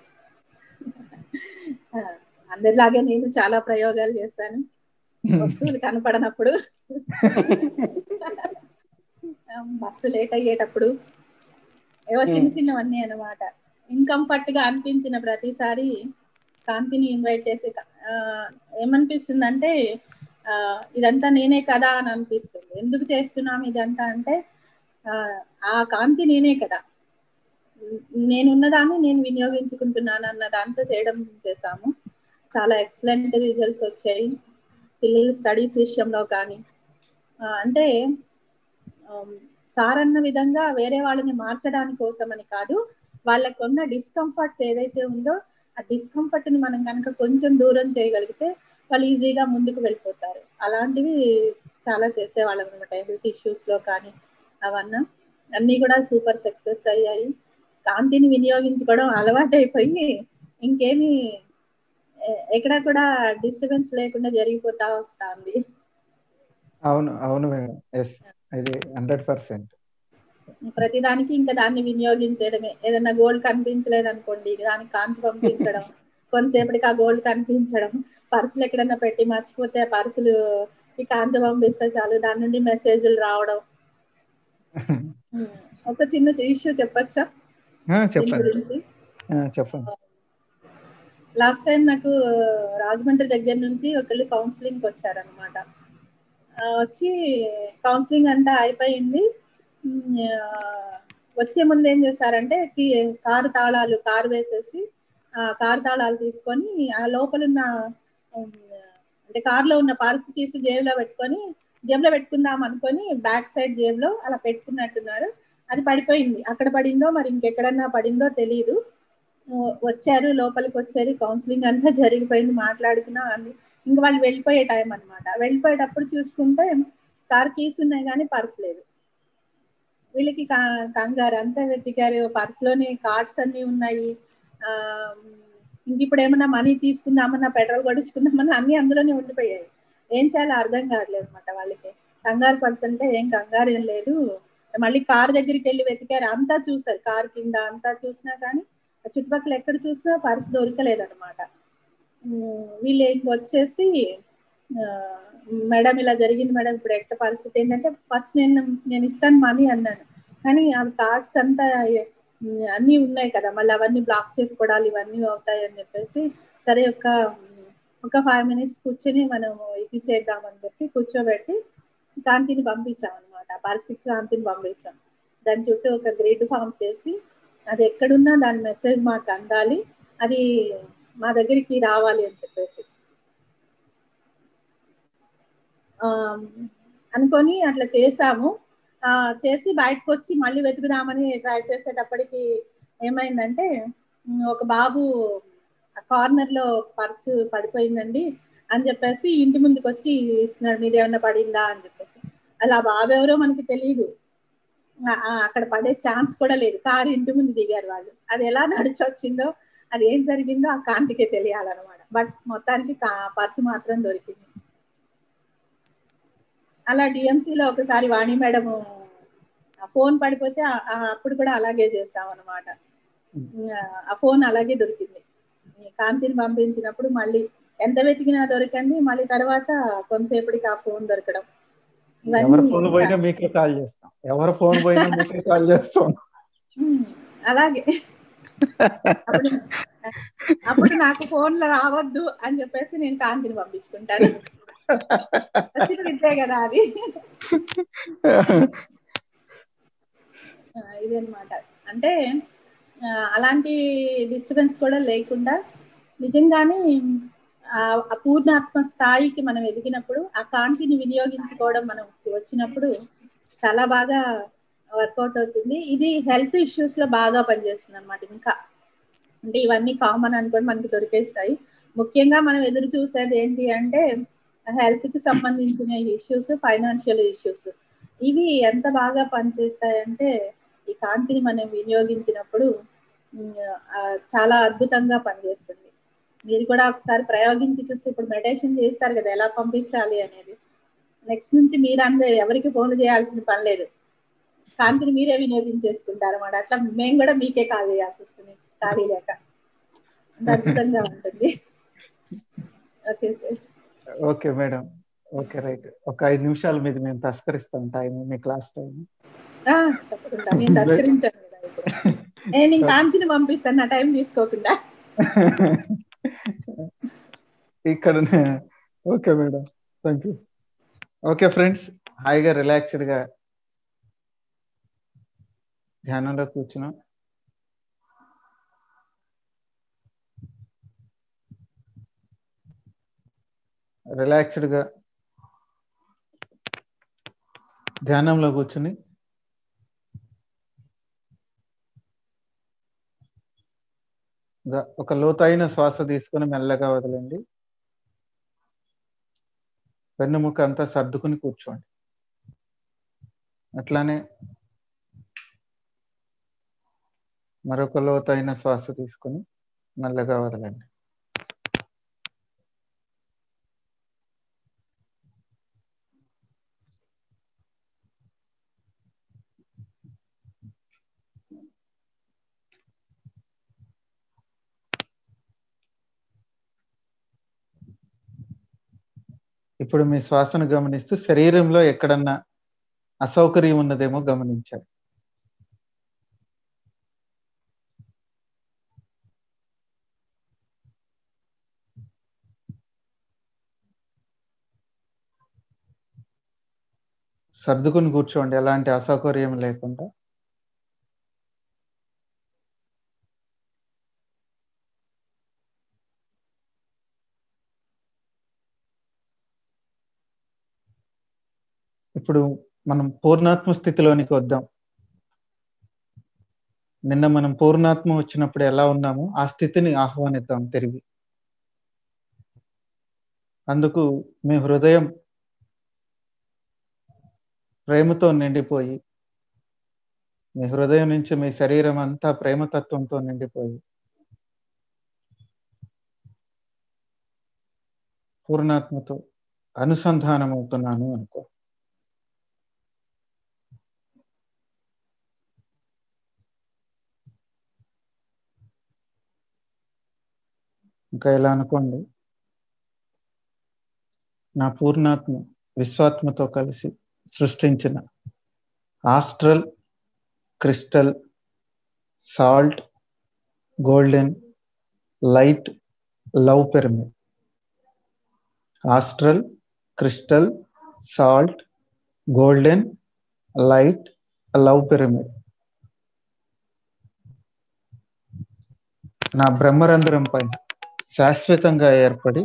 ఆ, అందరిలాగే నేను చాలా ప్రయోగాలు చేశాను వస్తువులు కనపడనప్పుడు ఆ, బస్సు లేట్ అయ్యేటప్పుడు ఏవో చిన్న Hmm. చిన్నవన్నీ అన్నమాట ఇన్కంఫర్ట్ గా అనిపించిన ప్రతిసారి కాంతిని ఇన్వైట్ చేసి ఆ, ఏమనిపిస్తుంది అంటే ఆ, ఇదంతా నేనే కదా అని అనిపిస్తుంది ఎందుకు చేస్తున్నాం ఇదంతా అంటే ఆ, ఆ కాంతి నేనే కదా నేనున్నదాన్ని నేను వినియోగించుకుంటున్నాను అన్న దాంతో చేయడం చేశాము చాలా ఎక్సలెంట్ రిజల్ట్స్ వచ్చాయి పిల్లల స్టడీస్ విషయంలో కానీ ఆ, అంటే ఆమ్, సార్ అన్న విధంగా వేరే వాళ్ళని మార్చడానికి కోసమని కాదు వాళ్ళకు ఉన్న డిస్కంఫర్ట్ ఏదైతే ఉందో ఆ డిస్కంఫర్ట్ ని మనం కనుక కొంచెం దూరం చేయగలిగితే వాళ్ళు ఈజీగా ముందుకు వెళ్ళిపోతారు అలాంటివి చాలా చేసేవాళ్ళం అనమాట హెల్త్ ఇష్యూస్ లో కానీ అవన్నీ అన్నీ కూడా సూపర్ సక్సెస్ అయ్యాయి కాంతిని వినియోగించుకోవడం అలవాటైపోయి ఇంకేమి ఎ- ఎక్కడ కూడా డిస్టర్బెన్స్ లేకుండా జరిగిపోతా వస్తుంది అవును అవును మేడం ఎస్ ఇది హండ్రెడ్ పర్సెంట్ ప్రతిదానికి ఇంకా దాన్ని వినియోగించడమే ఏదైనా గోల్డ్ కనిపించలేదు అనుకోండి దానికి కాంతి పంపించడం కొంతసేపటికి ఆ గోల్డ్ కనిపించడం పర్సులు ఎక్కడన్నా పెట్టి మర్చిపోతే ఆ పర్సులు ఈ కాంతి పంపిస్తే చాలు దాని నుండి మెసేజ్లు రావడం ఉమ్, ఒక చిన్న ఇష్యూ చెప్పచ్చా దీని చెప్పండి గురించి ఆ, చెప్పండి లాస్ట్ టైం నాకు రాజమండ్రి దగ్గర నుంచి ఒకళ్ళు కౌన్సిలింగ్ వచ్చారనమాట వచ్చి కౌన్సిలింగ్ అంతా అయిపోయింది ఉమ్, ఆ, వచ్చే ముందు ఏం చేశారంటే కి- కారు తాళాలు కారు వేసేసి ఆ కారు తాళాలు తీసుకొని ఆ లోపల ఉన్న ఉమ్, అంటే కారులో ఉన్న పర్స్ తీసి జేబులో పెట్టుకొని జేబులో పెట్టుకుందాం అనుకొని బ్యాక్ సైడ్ జేబులో అలా పెట్టుకున్నట్టున్నారు అది పడిపోయింది అక్కడ పడిందో మరి ఇంకెక్కడన్నా పడిందో తెలియదు వచ్చారు లోపలికి వచ్చారు కౌన్సిలింగ్ అంతా జరిగిపోయింది మాట్లాడుకున్నా అంది ఇంక వాళ్ళు వెళ్ళిపోయే టైం అన్నమాట వెళ్ళిపోయేటప్పుడు చూసుకుంటే కార్ కీస్ ఉన్నాయి కానీ పర్స్ లేదు వీళ్ళకి కా- కంగారు అంతా వెతికారు పర్స్ లోని కార్డ్స్ అన్ని ఉన్నాయి ఆ ఇంక ఇప్పుడు ఏమన్నా మనీ తీసుకుందామన్నా పెట్రోల్ కొట్టించుకుందామన్నా అన్ని అందులోనే ఉండిపోయాయి ఏం చేయాలో అర్థం కావట్లేదు అనమాట వాళ్ళకి కంగారు పడుతుంటే ఏం కంగారు ఏం లేదు మళ్ళీ కార్ దగ్గరికి వెళ్ళి వెతికారు అంతా చూసారు కార్ కింద అంతా చూసినా కానీ ఆ చుట్టుపక్కల ఎక్కడ చూసినా పర్స్ దొరకలేదు అనమాట వీళ్ళు ఇంక వచ్చేసి ఆ, మేడం ఇలా జరిగింది మేడం ఇప్పుడు ఎట్ట పరిస్థితి ఏంటంటే ఫస్ట్ నేను నేను ఇస్తాను మనీ అన్నాను కానీ ఆ కార్డ్స్ అంతా ఉమ్, అన్నీ ఉన్నాయి కదా మళ్ళీ అవన్నీ బ్లాక్ చేసుకోవడాలు ఇవన్నీ అవుతాయి అని చెప్పేసి సరే ఒక ఉమ్, ఒక ఫైవ్ మినిట్స్ కూర్చొని మనం ఇది చేద్దామని చెప్పి కూర్చోబెట్టి కాంతిని పంపించాం అనమాట పర్సిక్ కాంతిని పంపించాం దాని చుట్టూ ఒక గ్రిడ్ ఫామ్ చేసి అది ఎక్కడున్నా దాని మెసేజ్ మాకు అందాలి అది మా దగ్గరికి రావాలి అని చెప్పేసి ఆ, అనుకొని అట్లా చేసాము ఆ, చేసి బయటకు వచ్చి మళ్ళీ వెతుకుదామని ట్రై చేసేటప్పటికి ఏమైందంటే ఉమ్, ఒక బాబు కార్నర్ లో పర్సు పడిపోయిందండి అని చెప్పేసి ఇంటి ముందుకు వచ్చి ఇస్తున్నాడు మీద ఏమన్నా పడిందా అని చెప్పేసి అలా ఆ బాబు ఎవరో మనకి తెలియదు ఆ- ఆ అక్కడ పడే ఛాన్స్ కూడా లేదు కారు ఇంటి ముందు దిగారు వాళ్ళు అది ఎలా నడిచి వచ్చిందో అది ఏం జరిగిందో ఆ కాంతికే తెలియాలన్నమాట బట్ మొత్తానికి పర్సు మాత్రం దొరికింది అలా DMC లో ఒకసారి వాణి మేడం ఫోన్ పడిపోతే ఆ- ఆ అప్పుడు కూడా అలాగే చేసాం అనమాట ఆ ఫోన్ అలాగే దొరికింది ఈ కాంతిని పంపించినప్పుడు మళ్ళీ ఎంత వెతికినా దొరికింది మళ్ళీ తర్వాత కొంతసేపటికి ఆ ఫోన్ దొరకడం ఎవరి ఫోన్ పోయినా ఇవన్నీ మీకే కాల్ చేస్తాం ఎవరి ఫోన్ పోయినా మీకే కాల్ చేస్తాం ఉమ్, అలాగే అప్పుడు అప్పుడు నాకు ఫోన్లో రావద్దు అని చెప్పేసి నేను కాంతిని పంపించుకుంటాను వచ్చిన విద్యే కదా అది ఆ, ఇదన్నమాట అంటే ఆ, అలాంటి డిస్టర్బెన్స్ కూడా లేకుండా నిజంగానే ఆ ఆ పూర్ణాత్మ స్థాయికి మనం ఎదిగినప్పుడు ఆ కాంతిని వినియోగించుకోవడం మనం వచ్చినప్పుడు చాలా బాగా వర్కౌట్ అవుతుంది ఇది హెల్త్ ఇష్యూస్ లో బాగా పనిచేస్తుంది అనమాట ఇంకా అంటే ఇవన్నీ కామన్ అనుకొని మనకి దొరికేస్తాయి ముఖ్యంగా మనం ఎదురు చూసేది ఏంటి అంటే హెల్త్ కి సంబంధించిన ఇష్యూస్ ఫైనాన్షియల్ ఇష్యూస్ ఇవి ఎంత బాగా పనిచేస్తాయంటే ఈ కాంతిని మనం వినియోగించినప్పుడు ఉమ్, ఆ, చాలా అద్భుతంగా పనిచేస్తుంది మీరు కూడా ఒకసారి ప్రయోగించి చూస్తే ఇప్పుడు మెడిటేషన్ చేస్తారు కదా ఎలా పంపించాలి అనేది నెక్స్ట్ నుంచి మీరు అందరు ఎవరికి ఫోన్ చేయాల్సిన పని లేదు కాంతిని మీరే వినియోగించేసుకుంటారు అన్నమాట అట్లా మేము కూడా మీకే కాల్ చేయాల్సి వస్తుంది ఖాళీ లేక అంత అద్భుతంగా ఉంటుంది okay sir okay madam okay right ఒక ఐదు నిమిషాలు మీద మేము తస్కరిస్తాం టైం మీ క్లాస్ టైం ఆ, తప్పకుండా నేను తస్కరించాను కదా ఇప్పుడు నేను ఇంకా కాంతిని పంపిస్తాను నా టైం తీసుకోకుండా ఇక్కడ okay madam thank you okay friends హాయిగా రిలాక్స్డ్ గా ధ్యానంలో కూర్చున్నాం రిలాక్స్డ్ గా ధ్యానంలో కూర్చుని గా- ఒక లోతైన శ్వాస తీసుకొని మెల్లగా వదలండి వెన్నుముక అంతా సర్దుకుని కూర్చోండి అట్లానే మరొక లోతైన శ్వాస తీసుకొని మెల్లగా వదలండి ఇప్పుడు మీ శ్వాసను గమనిస్తూ శరీరంలో ఎక్కడన్నా అసౌకర్యం ఉన్నదేమో గమనించాలి సర్దుకుని కూర్చోండి ఎలాంటి అసౌకర్యం లేకుండా ఇప్పుడు మనం పూర్ణాత్మ స్థితిలోనికి వద్దాం నిన్న మనం పూర్ణాత్మ వచ్చినప్పుడు ఎలా ఉన్నామో ఆ స్థితిని ఆహ్వానిద్దాం తిరిగి అందుకు మీ హృదయం ప్రేమతో నిండిపోయి మీ హృదయం నుంచి మీ శరీరం అంతా ప్రేమతత్వంతో నిండిపోయి పూర్ణాత్మతో అనుసంధానం అవుతున్నాను అనుకో ఇంకా ఇలా అనుకోండి నా పూర్ణాత్మ విశ్వాత్మతో కలిసి సృష్టించిన astral crystal salt golden light love pyramid astral crystal salt golden light love pyramid నా బ్రహ్మరంధ్రం పైన శాశ్వతంగా ఏర్పడి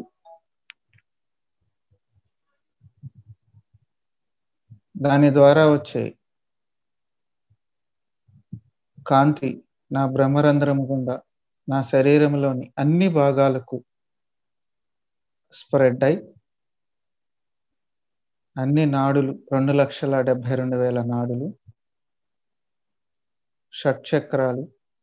దాని ద్వారా వచ్చే కాంతి నా బ్రహ్మరంధ్రం గుండా నా శరీరంలోని అన్ని భాగాలకు స్ప్రెడ్ అయి అన్ని నాడులు రెండు లక్షల డెబ్బై రెండు వేల నాడులు షట్చక్రాలు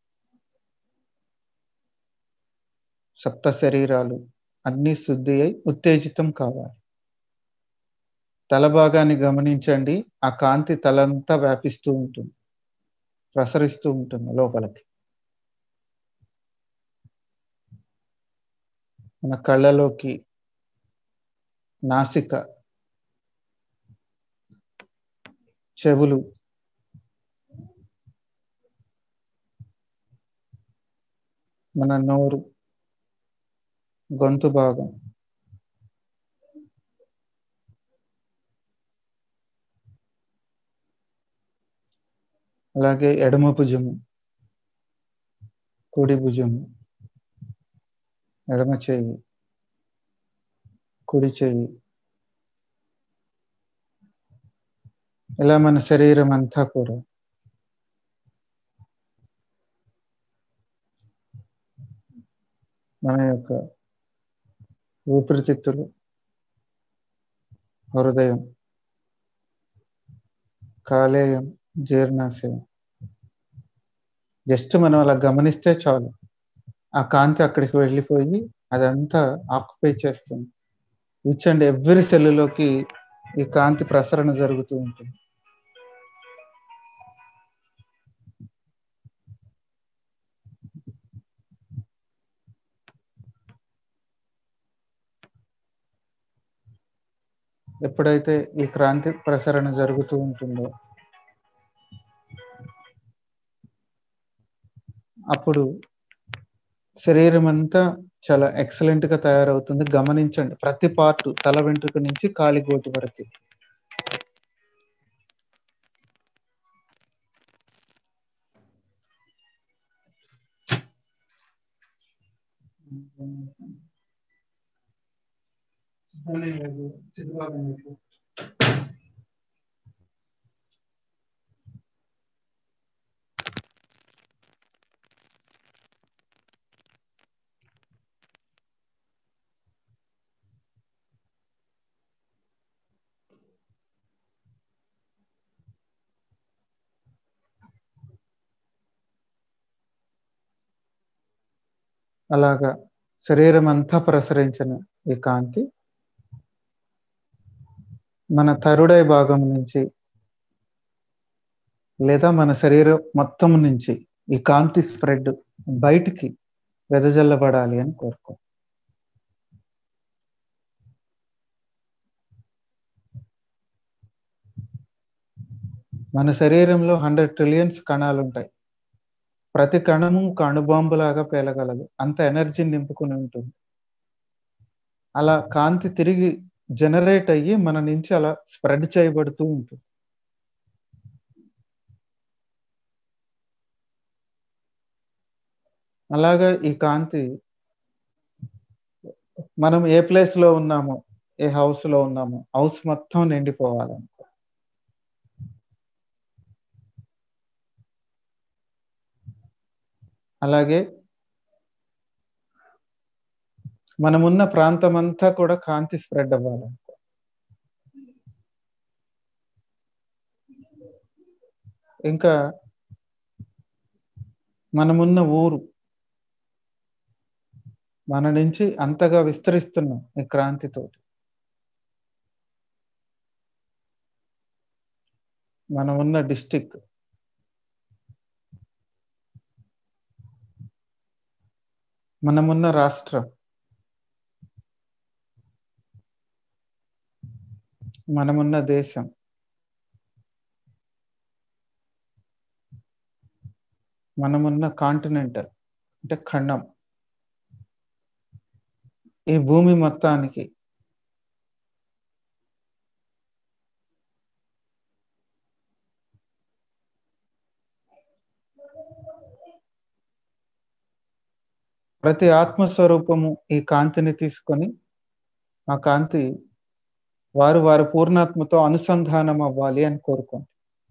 సప్త శరీరాలు అన్నీ శుద్ధి అయి ఉత్తేజితం కావాలి తల భాగాన్ని గమనించండి ఆ కాంతి తలంతా వ్యాపిస్తూ ఉంటుంది ప్రసరిస్తూ ఉంటుంది లోపలికి మన కళ్ళలోకి నాసిక చెవులు మన నోరు గొంతు భాగం అలాగే ఎడమ భుజము కుడి భుజము ఎడమ చేయి కుడి చేయి ఇలా మన శరీరం అంతా కూడా మన యొక్క ఊపిరితిత్తులు హృదయం కాలేయం జీర్ణాశయం జస్ట్ మనం అలా గమనిస్తే చాలు ఆ కాంతి అక్కడికి వెళ్ళిపోయి అదంతా ఆక్యుపై చేస్తుంది ఈచ్ అండ్ ఎవ్రీ సెల్లులోకి ఈ కాంతి ప్రసరణ జరుగుతూ ఉంటుంది ఎప్పుడైతే ఈ క్రాంతి ప్రసరణ జరుగుతూ ఉంటుందో అప్పుడు శరీరం అంతా చాలా ఎక్సలెంట్ గా తయారవుతుంది గమనించండి ప్రతి పార్ట్ తల వెంట్రుక నుంచి కాలి గోటి వరకు అలాగా శరీరం అంతా ప్రసరించిన ఈ కాంతి మన తరుడై భాగం నుంచి లేదా మన శరీరం మొత్తం నుంచి ఈ కాంతి స్ప్రెడ్ బయటికి వెదజల్లబడాలి అని కోరుకో మన శరీరంలో హండ్రెడ్ ట్రిలియన్స్ కణాలు ఉంటాయి ప్రతి కణము కణుబాంబులాగా పేలగలదు అంత ఎనర్జీని నింపుకుని ఉంటుంది అలా కాంతి తిరిగి జనరేట్ అయ్యి మన నుంచి అలా స్ప్రెడ్ చేయబడుతూ ఉంటుంది అలాగా ఈ కాంతి మనం ఏ ప్లేస్ లో ఉన్నామో ఏ హౌస్ లో ఉన్నామో హౌస్ మొత్తం నిండిపోవాలనుకో అలాగే మనమున్న ప్రాంతం అంతా కూడా కాంతి స్ప్రెడ్ అవ్వాలనుకో ఇంకా మనమున్న ఊరు మన నుంచి అంతగా విస్తరిస్తున్నాం ఈ క్రాంతితోటి మనం ఉన్న డిస్టిక్ మనమున్న రాష్ట్రం మనమున్న దేశం మనమున్న కాంటినెంటల్ అంటే ఖండం ఈ భూమి మొత్తానికి ప్రతి ఆత్మస్వరూపము ఈ కాంతిని తీసుకొని ఆ కాంతి వారు వారి పూర్ణాత్మతో అనుసంధానం అవ్వాలి అని కోరుకోండి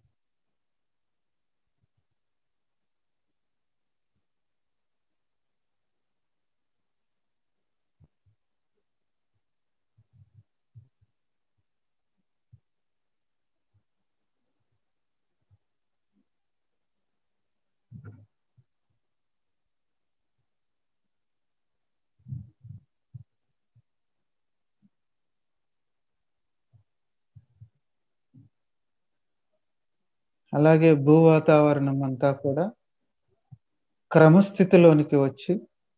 అలాగే భూ వాతావరణం అంతా కూడా క్రమస్థితిలోనికి వచ్చి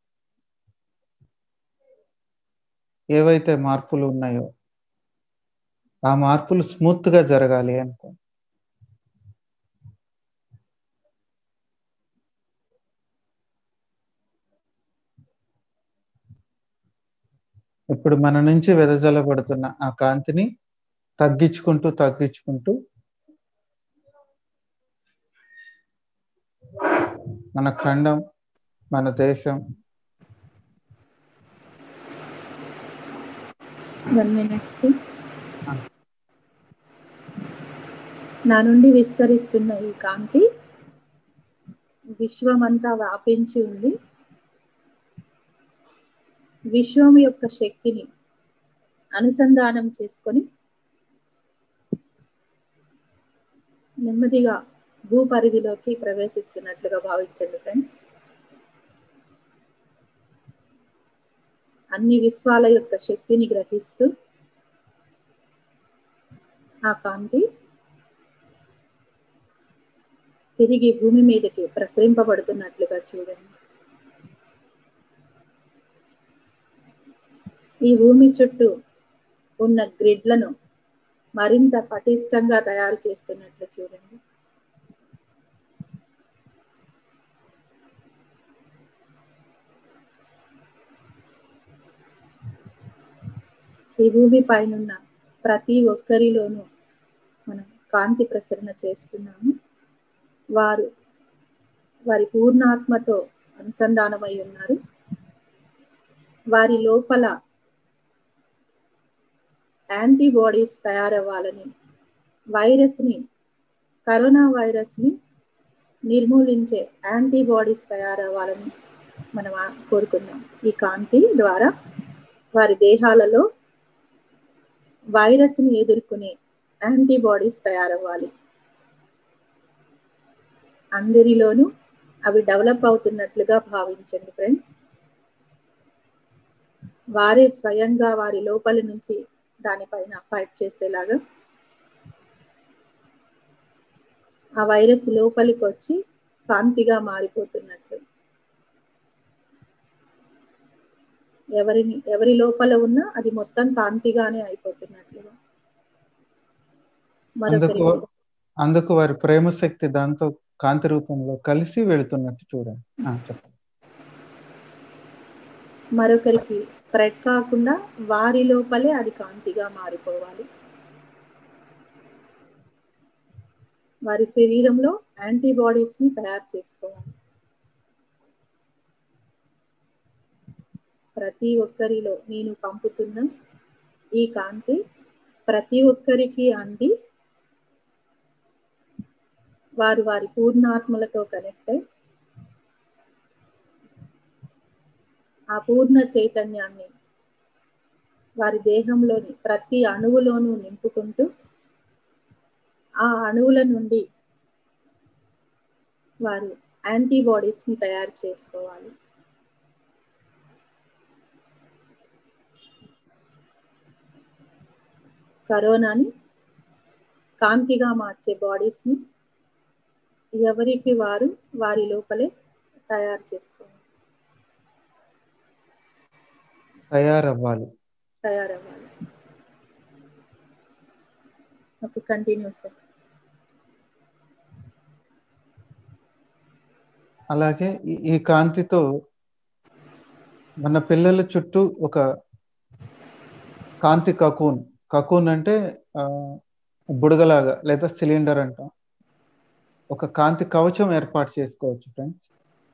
ఏవైతే మార్పులు ఉన్నాయో ఆ మార్పులు స్మూత్ గా జరగాలి అనుకో ఇప్పుడు మన నుంచి వెదజల్లబడుతున్న ఆ కాంతిని తగ్గించుకుంటూ తగ్గించుకుంటూ మన ఖండం మన దేశం వన్ మినిట్స్ నా నుండి విస్తరిస్తున్న ఈ కాంతి విశ్వమంతా వ్యాపించి ఉంది విశ్వం యొక్క శక్తిని అనుసంధానం చేసుకొని నెమ్మదిగా భూ పరిధిలోకి ప్రవేశిస్తున్నట్లుగా భావించండి ఫ్రెండ్స్ అన్ని విశ్వాల యొక్క శక్తిని గ్రహిస్తూ ఆ కాంతి తిరిగి భూమి మీదకి ప్రసరింపబడుతున్నట్లుగా చూడండి ఈ భూమి చుట్టూ ఉన్న గ్రిడ్లను మరింత పటిష్టంగా తయారు చేస్తున్నట్లు చూడండి ఈ భూమి పైనున్న ప్రతి ఒక్కరిలోనూ మనం కాంతి ప్రసరణ చేస్తున్నాము వారు వారి పూర్ణాత్మతో అనుసంధానమై ఉన్నారు వారి లోపల యాంటీబాడీస్ తయారవ్వాలని వైరస్ని కరోనా వైరస్ని నిర్మూలించే యాంటీబాడీస్ తయారవ్వాలని మనం కోరుకుందాం ఈ కాంతి ద్వారా వారి దేహాలలో వైరస్ని ఎదుర్కొనే యాంటీబాడీస్ తయారవ్వాలి అందరిలోనూ అవి డెవలప్ అవుతున్నట్లుగా భావించండి ఫ్రెండ్స్ వారే స్వయంగా వారి లోపలి నుంచి దానిపైన ఫైట్ చేసేలాగా ఆ వైరస్ లోపలికి వచ్చి కాంతిగా మారిపోతున్నట్లు ఎవరిని ఎవరి లోపల ఉన్నా అది మొత్తం కాంతిగానే అయిపోతున్నట్లుగా మరొకరి అందుకు అందుకు వారి ప్రేమ శక్తి దాంతో కాంతి రూపంలో కలిసి వెళుతున్నట్టు చూడండి ఆ, చెప్పండి మరొకరికి స్ప్రెడ్ కాకుండా వారి లోపలే అది కాంతిగా మారిపోవాలి వారి శరీరంలో యాంటీబాడీస్ ని తయారు చేసుకోవాలి ప్రతి ఒక్కరిలో నేను పంపుతున్న ఈ కాంతి ప్రతి ఒక్కరికి అంది వారు వారి పూర్ణాత్మలతో కనెక్ట్ అయి ఆ పూర్ణ చైతన్యాన్ని వారి దేహంలోని ప్రతి అణువులోనూ నింపుకుంటూ ఆ అణువుల నుండి వారు యాంటీబాడీస్ ని తయారు చేసుకోవాలి కరోనాని కాంతిగా మార్చే బాడీస్ ని ఎవరికి వారు వారి లోపలే తయారు చేసుకోవాలి తయారవ్వాలి తయారవ్వాలి ఓకే కంటిన్యూ సార్ అలాగే ఈ- ఈ కాంతితో మన పిల్లల చుట్టూ ఒక కాంతి కకూన్ కకూన్ అంటే ఆ, బుడగలాగా లేదా సిలిండర్ అంటాం ఒక కాంతి కవచం ఏర్పాటు చేసుకోవచ్చు ఫ్రెండ్స్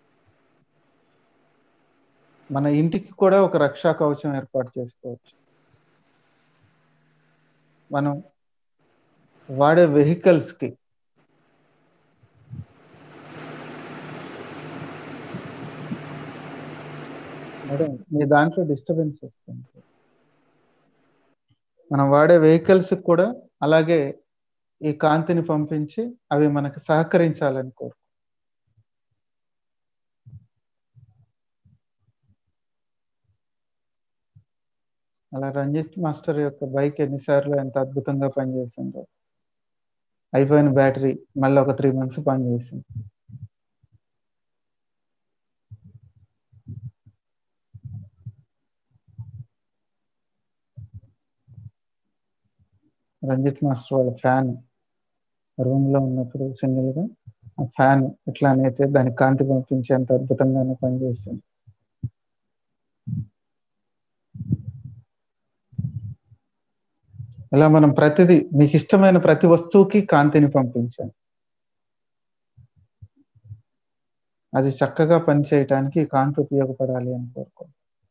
మన ఇంటికి కూడా ఒక రక్షా కవచం ఏర్పాటు చేసుకోవచ్చు మనం వాడే వెహికల్స్ కి మేడం మీ దాంట్లో డిస్టర్బెన్స్ వస్తుంది మనం వాడే వెహికల్స్ కూడా అలాగే ఈ కాంతిని పంపించి అవి మనకు సహకరించాలని కోరు అలా రంజిత్ మాస్టర్ యొక్క బైక్ ఎన్నిసార్లు ఎంత అద్భుతంగా పనిచేసిందో అయిపోయిన బ్యాటరీ మళ్ళీ ఒక త్రీ మంత్స్ పనిచేసింది రంజిత్ మాస్టర్ వాళ్ళ ఫ్యాన్ రూమ్ లో ఉన్నప్పుడు సింగిల్ గా ఆ ఫ్యాన్ ఎట్లా అయితే దానికి కాంతి పంపించి అంత అద్భుతంగానే పనిచేస్తుంది ఇలా మనం ప్రతిదీ మీకు ఇష్టమైన ప్రతి వస్తువుకి కాంతిని పంపించాలి అది చక్కగా పనిచేయటానికి ఈ కాంతి ఉపయోగపడాలి అని కోరుకో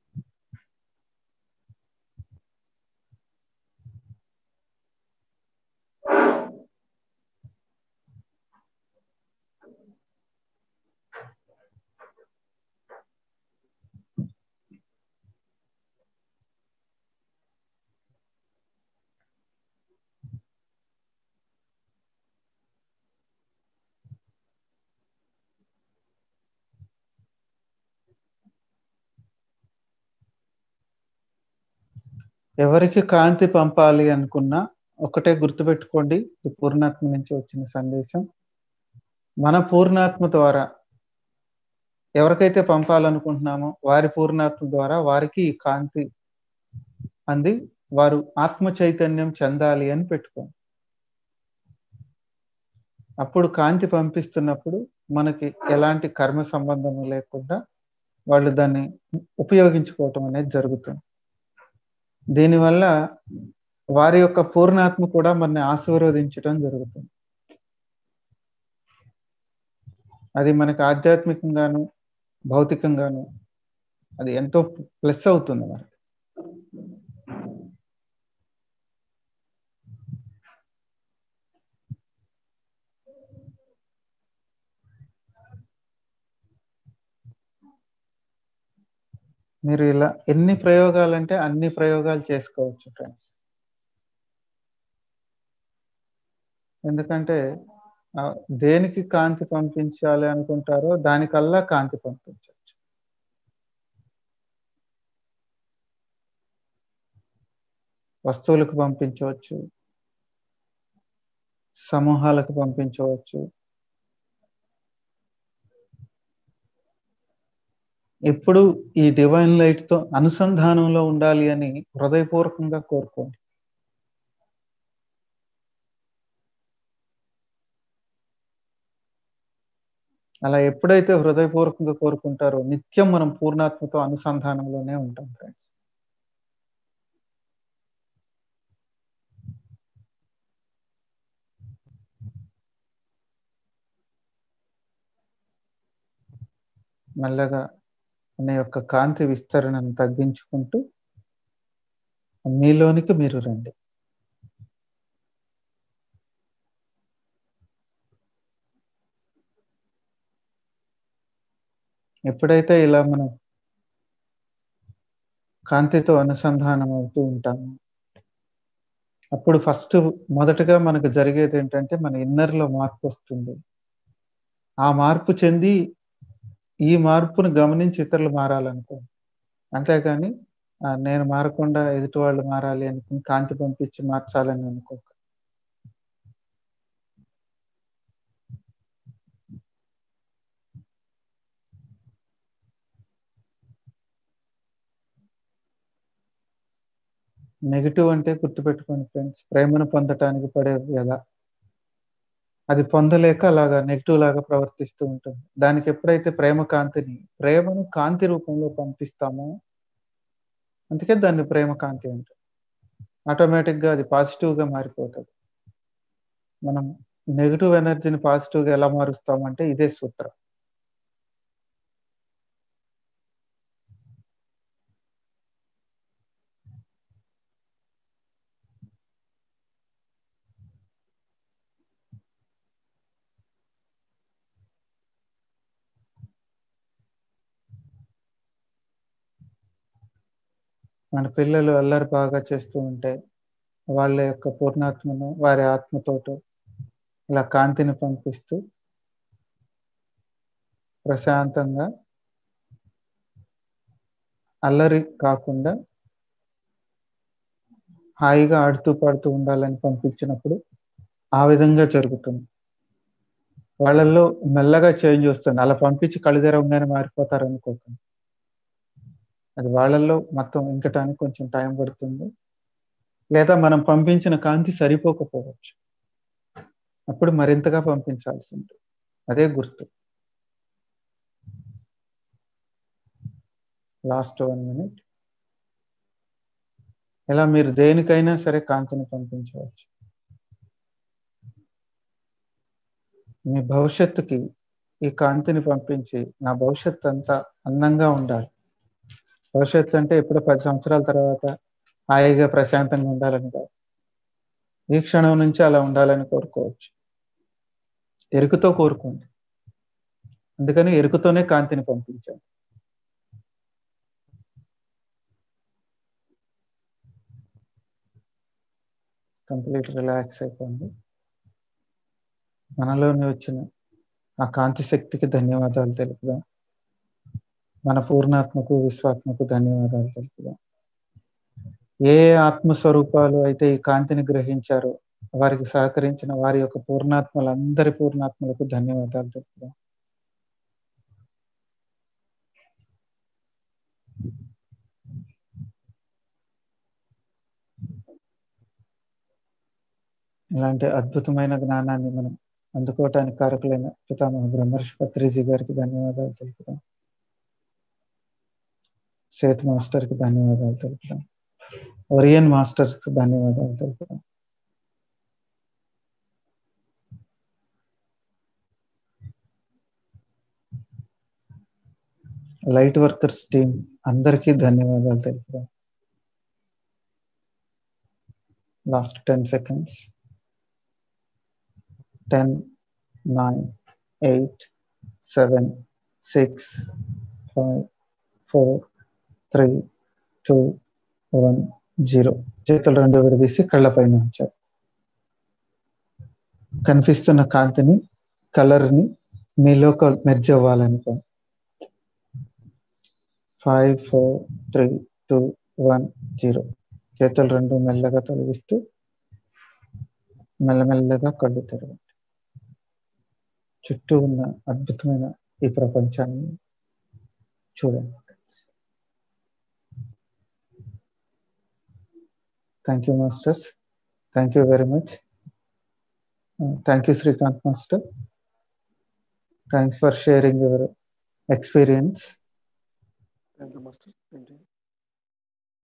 ఎవరికి కాంతి పంపాలి అనుకున్నా ఒకటే గుర్తుపెట్టుకోండి ఇది పూర్ణాత్మ నుంచి వచ్చిన సందేశం మన పూర్ణాత్మ ద్వారా ఎవరికైతే పంపాలనుకుంటున్నామో వారి పూర్ణాత్మ ద్వారా వారికి ఈ కాంతి అంది వారు ఆత్మ చైతన్యం చెందాలి అని పెట్టుకోండి అప్పుడు కాంతి పంపిస్తున్నప్పుడు మనకి ఎలాంటి కర్మ సంబంధం లేకుండా వాళ్ళు దాన్ని ఉపయోగించుకోవటం అనేది జరుగుతుంది దీనివల్ల వారి యొక్క పూర్ణాత్మ కూడా మనని ఆశీర్వదించడం జరుగుతుంది అది మనకి ఆధ్యాత్మికంగాను భౌతికంగాను అది ఎంతో ప్లస్ అవుతుంది మనకి మీరు ఇలా ఎన్ని ప్రయోగాలు అంటే అన్ని ప్రయోగాలు చేసుకోవచ్చు ఫ్రెండ్స్ ఎందుకంటే ఆ, దేనికి కాంతి పంపించాలి అనుకుంటారో దానికల్లా కాంతి పంపించవచ్చు వస్తువులకు పంపించవచ్చు సమూహాలకు పంపించవచ్చు ఎప్పుడు ఈ డివైన్ లైట్ తో అనుసంధానంలో ఉండాలి అని హృదయపూర్వకంగా కోరుకోండి అలా ఎప్పుడైతే హృదయపూర్వకంగా కోరుకుంటారో నిత్యం మనం పూర్ణాత్మతో అనుసంధానంలోనే ఉంటాం ఫ్రెండ్స్ మెల్లగా మన యొక్క కాంతి విస్తరణను తగ్గించుకుంటూ మీలోనికి మీరు రండి ఎప్పుడైతే ఇలా మనం కాంతితో అనుసంధానం అవుతూ ఉంటాము అప్పుడు ఫస్ట్ మొదటగా మనకు జరిగేది ఏంటంటే మన ఇన్నర్లో మార్పు వస్తుంది ఆ మార్పు చెంది ఈ మార్పును గమనించి ఇతరులు మారాలనుకో అంతేగాని నేను మారకుండా ఎదుటి వాళ్ళు మారాలి అనుకుని కాంతి పంపించి మార్చాలని అనుకోక నెగిటివ్ అంటే గుర్తుపెట్టుకోండి ఫ్రెండ్స్ ప్రేమను పొందటానికి పడే వ్యధ అది పొందలేక అలాగా నెగిటివ్ లాగా ప్రవర్తిస్తూ ఉంటుంది దానికి ఎప్పుడైతే ప్రేమ కాంతిని ప్రేమను కాంతి రూపంలో పంపిస్తామో అందుకే దాన్ని ప్రేమ కాంతి అంటాం ఆటోమేటిక్గా అది పాజిటివ్గా మారిపోతుంది మనం నెగిటివ్ ఎనర్జీని పాజిటివ్గా ఎలా మారుస్తామంటే ఇదే సూత్రం మన పిల్లలు అల్లరి బాగా చేస్తూ ఉంటే వాళ్ళ యొక్క పూర్ణాత్మను వారి ఆత్మతోటి ఇలా కాంతిని పంపిస్తూ ప్రశాంతంగా అల్లరి కాకుండా హాయిగా ఆడుతూ పాడుతూ ఉండాలని పంపించినప్పుడు ఆ విధంగా జరుగుతుంది వాళ్ళల్లో మెల్లగా చేంజ్ వస్తుంది అలా పంపించి కళ్ళు తెరవగానే మారిపోతారు అనుకోకండి అది వాళ్ళల్లో మొత్తం ఇంకటానికి కొంచెం టైం పడుతుంది లేదా మనం పంపించిన కాంతి సరిపోకపోవచ్చు అప్పుడు మరింతగా పంపించాల్సి ఉంటుంది అదే గుర్తు లాస్ట్ వన్ మినిట్ ఇలా మీరు దేనికైనా సరే కాంతిని పంపించవచ్చు మీ భవిష్యత్తుకి ఈ కాంతిని పంపించి నా భవిష్యత్తు అంతా అందంగా ఉండాలి భవిష్యత్తు అంటే ఎప్పుడో పది సంవత్సరాల తర్వాత హాయిగా ప్రశాంతంగా ఉండాలని కాదు ఈ క్షణం నుంచి అలా ఉండాలని కోరుకోవచ్చు ఎరుకుతో కోరుకోండి అందుకని ఎరుకుతోనే కాంతిని పంపించాను కంప్లీట్ రిలాక్స్ అయిపోయింది మనలోని వచ్చిన ఆ కాంతి శక్తికి ధన్యవాదాలు తెలుపుదాం మన పూర్ణాత్మకు విశ్వాత్మకు ధన్యవాదాలు తెలుపుదాం ఏ ఆత్మస్వరూపాలు అయితే ఈ కాంతిని గ్రహించారో వారికి సహకరించిన వారి యొక్క పూర్ణాత్మలందరి పూర్ణాత్మలకు ధన్యవాదాలు తెలుపుదాం ఇలాంటి అద్భుతమైన జ్ఞానాన్ని మనం అందుకోవటానికి కారకులైన పితామహ బ్రహ్మర్షి పత్రిజీ గారికి ధన్యవాదాలు తెలుపుదాం సేత్ మాస్టర్కి ధన్యవాదాలు తెలుపుదాం ఒరియన్ మాస్టర్కి ధన్యవాదాలు తెలుపుదాం లైట్ వర్కర్స్ టీం అందరికీ ధన్యవాదాలు తెలుపుదాం last ten seconds ten nine eight seven six five four three two one zero చేతులు రెండు విడదీసి కళ్ళపైన ఉంచారు కనిపిస్తున్న కాంతిని కలర్ని మీలో మెర్జ్ అవ్వాలనుకో five four three two one zero చేతులు రెండు మెల్లగా తొలగిస్తూ మెల్లమెల్లగా కళ్ళు తెరవండి చుట్టూ ఉన్న అద్భుతమైన ఈ ప్రపంచాన్ని చూడండి thank you masters thank you very much thank you Srikanth master thanks for sharing your experience thank you master thank you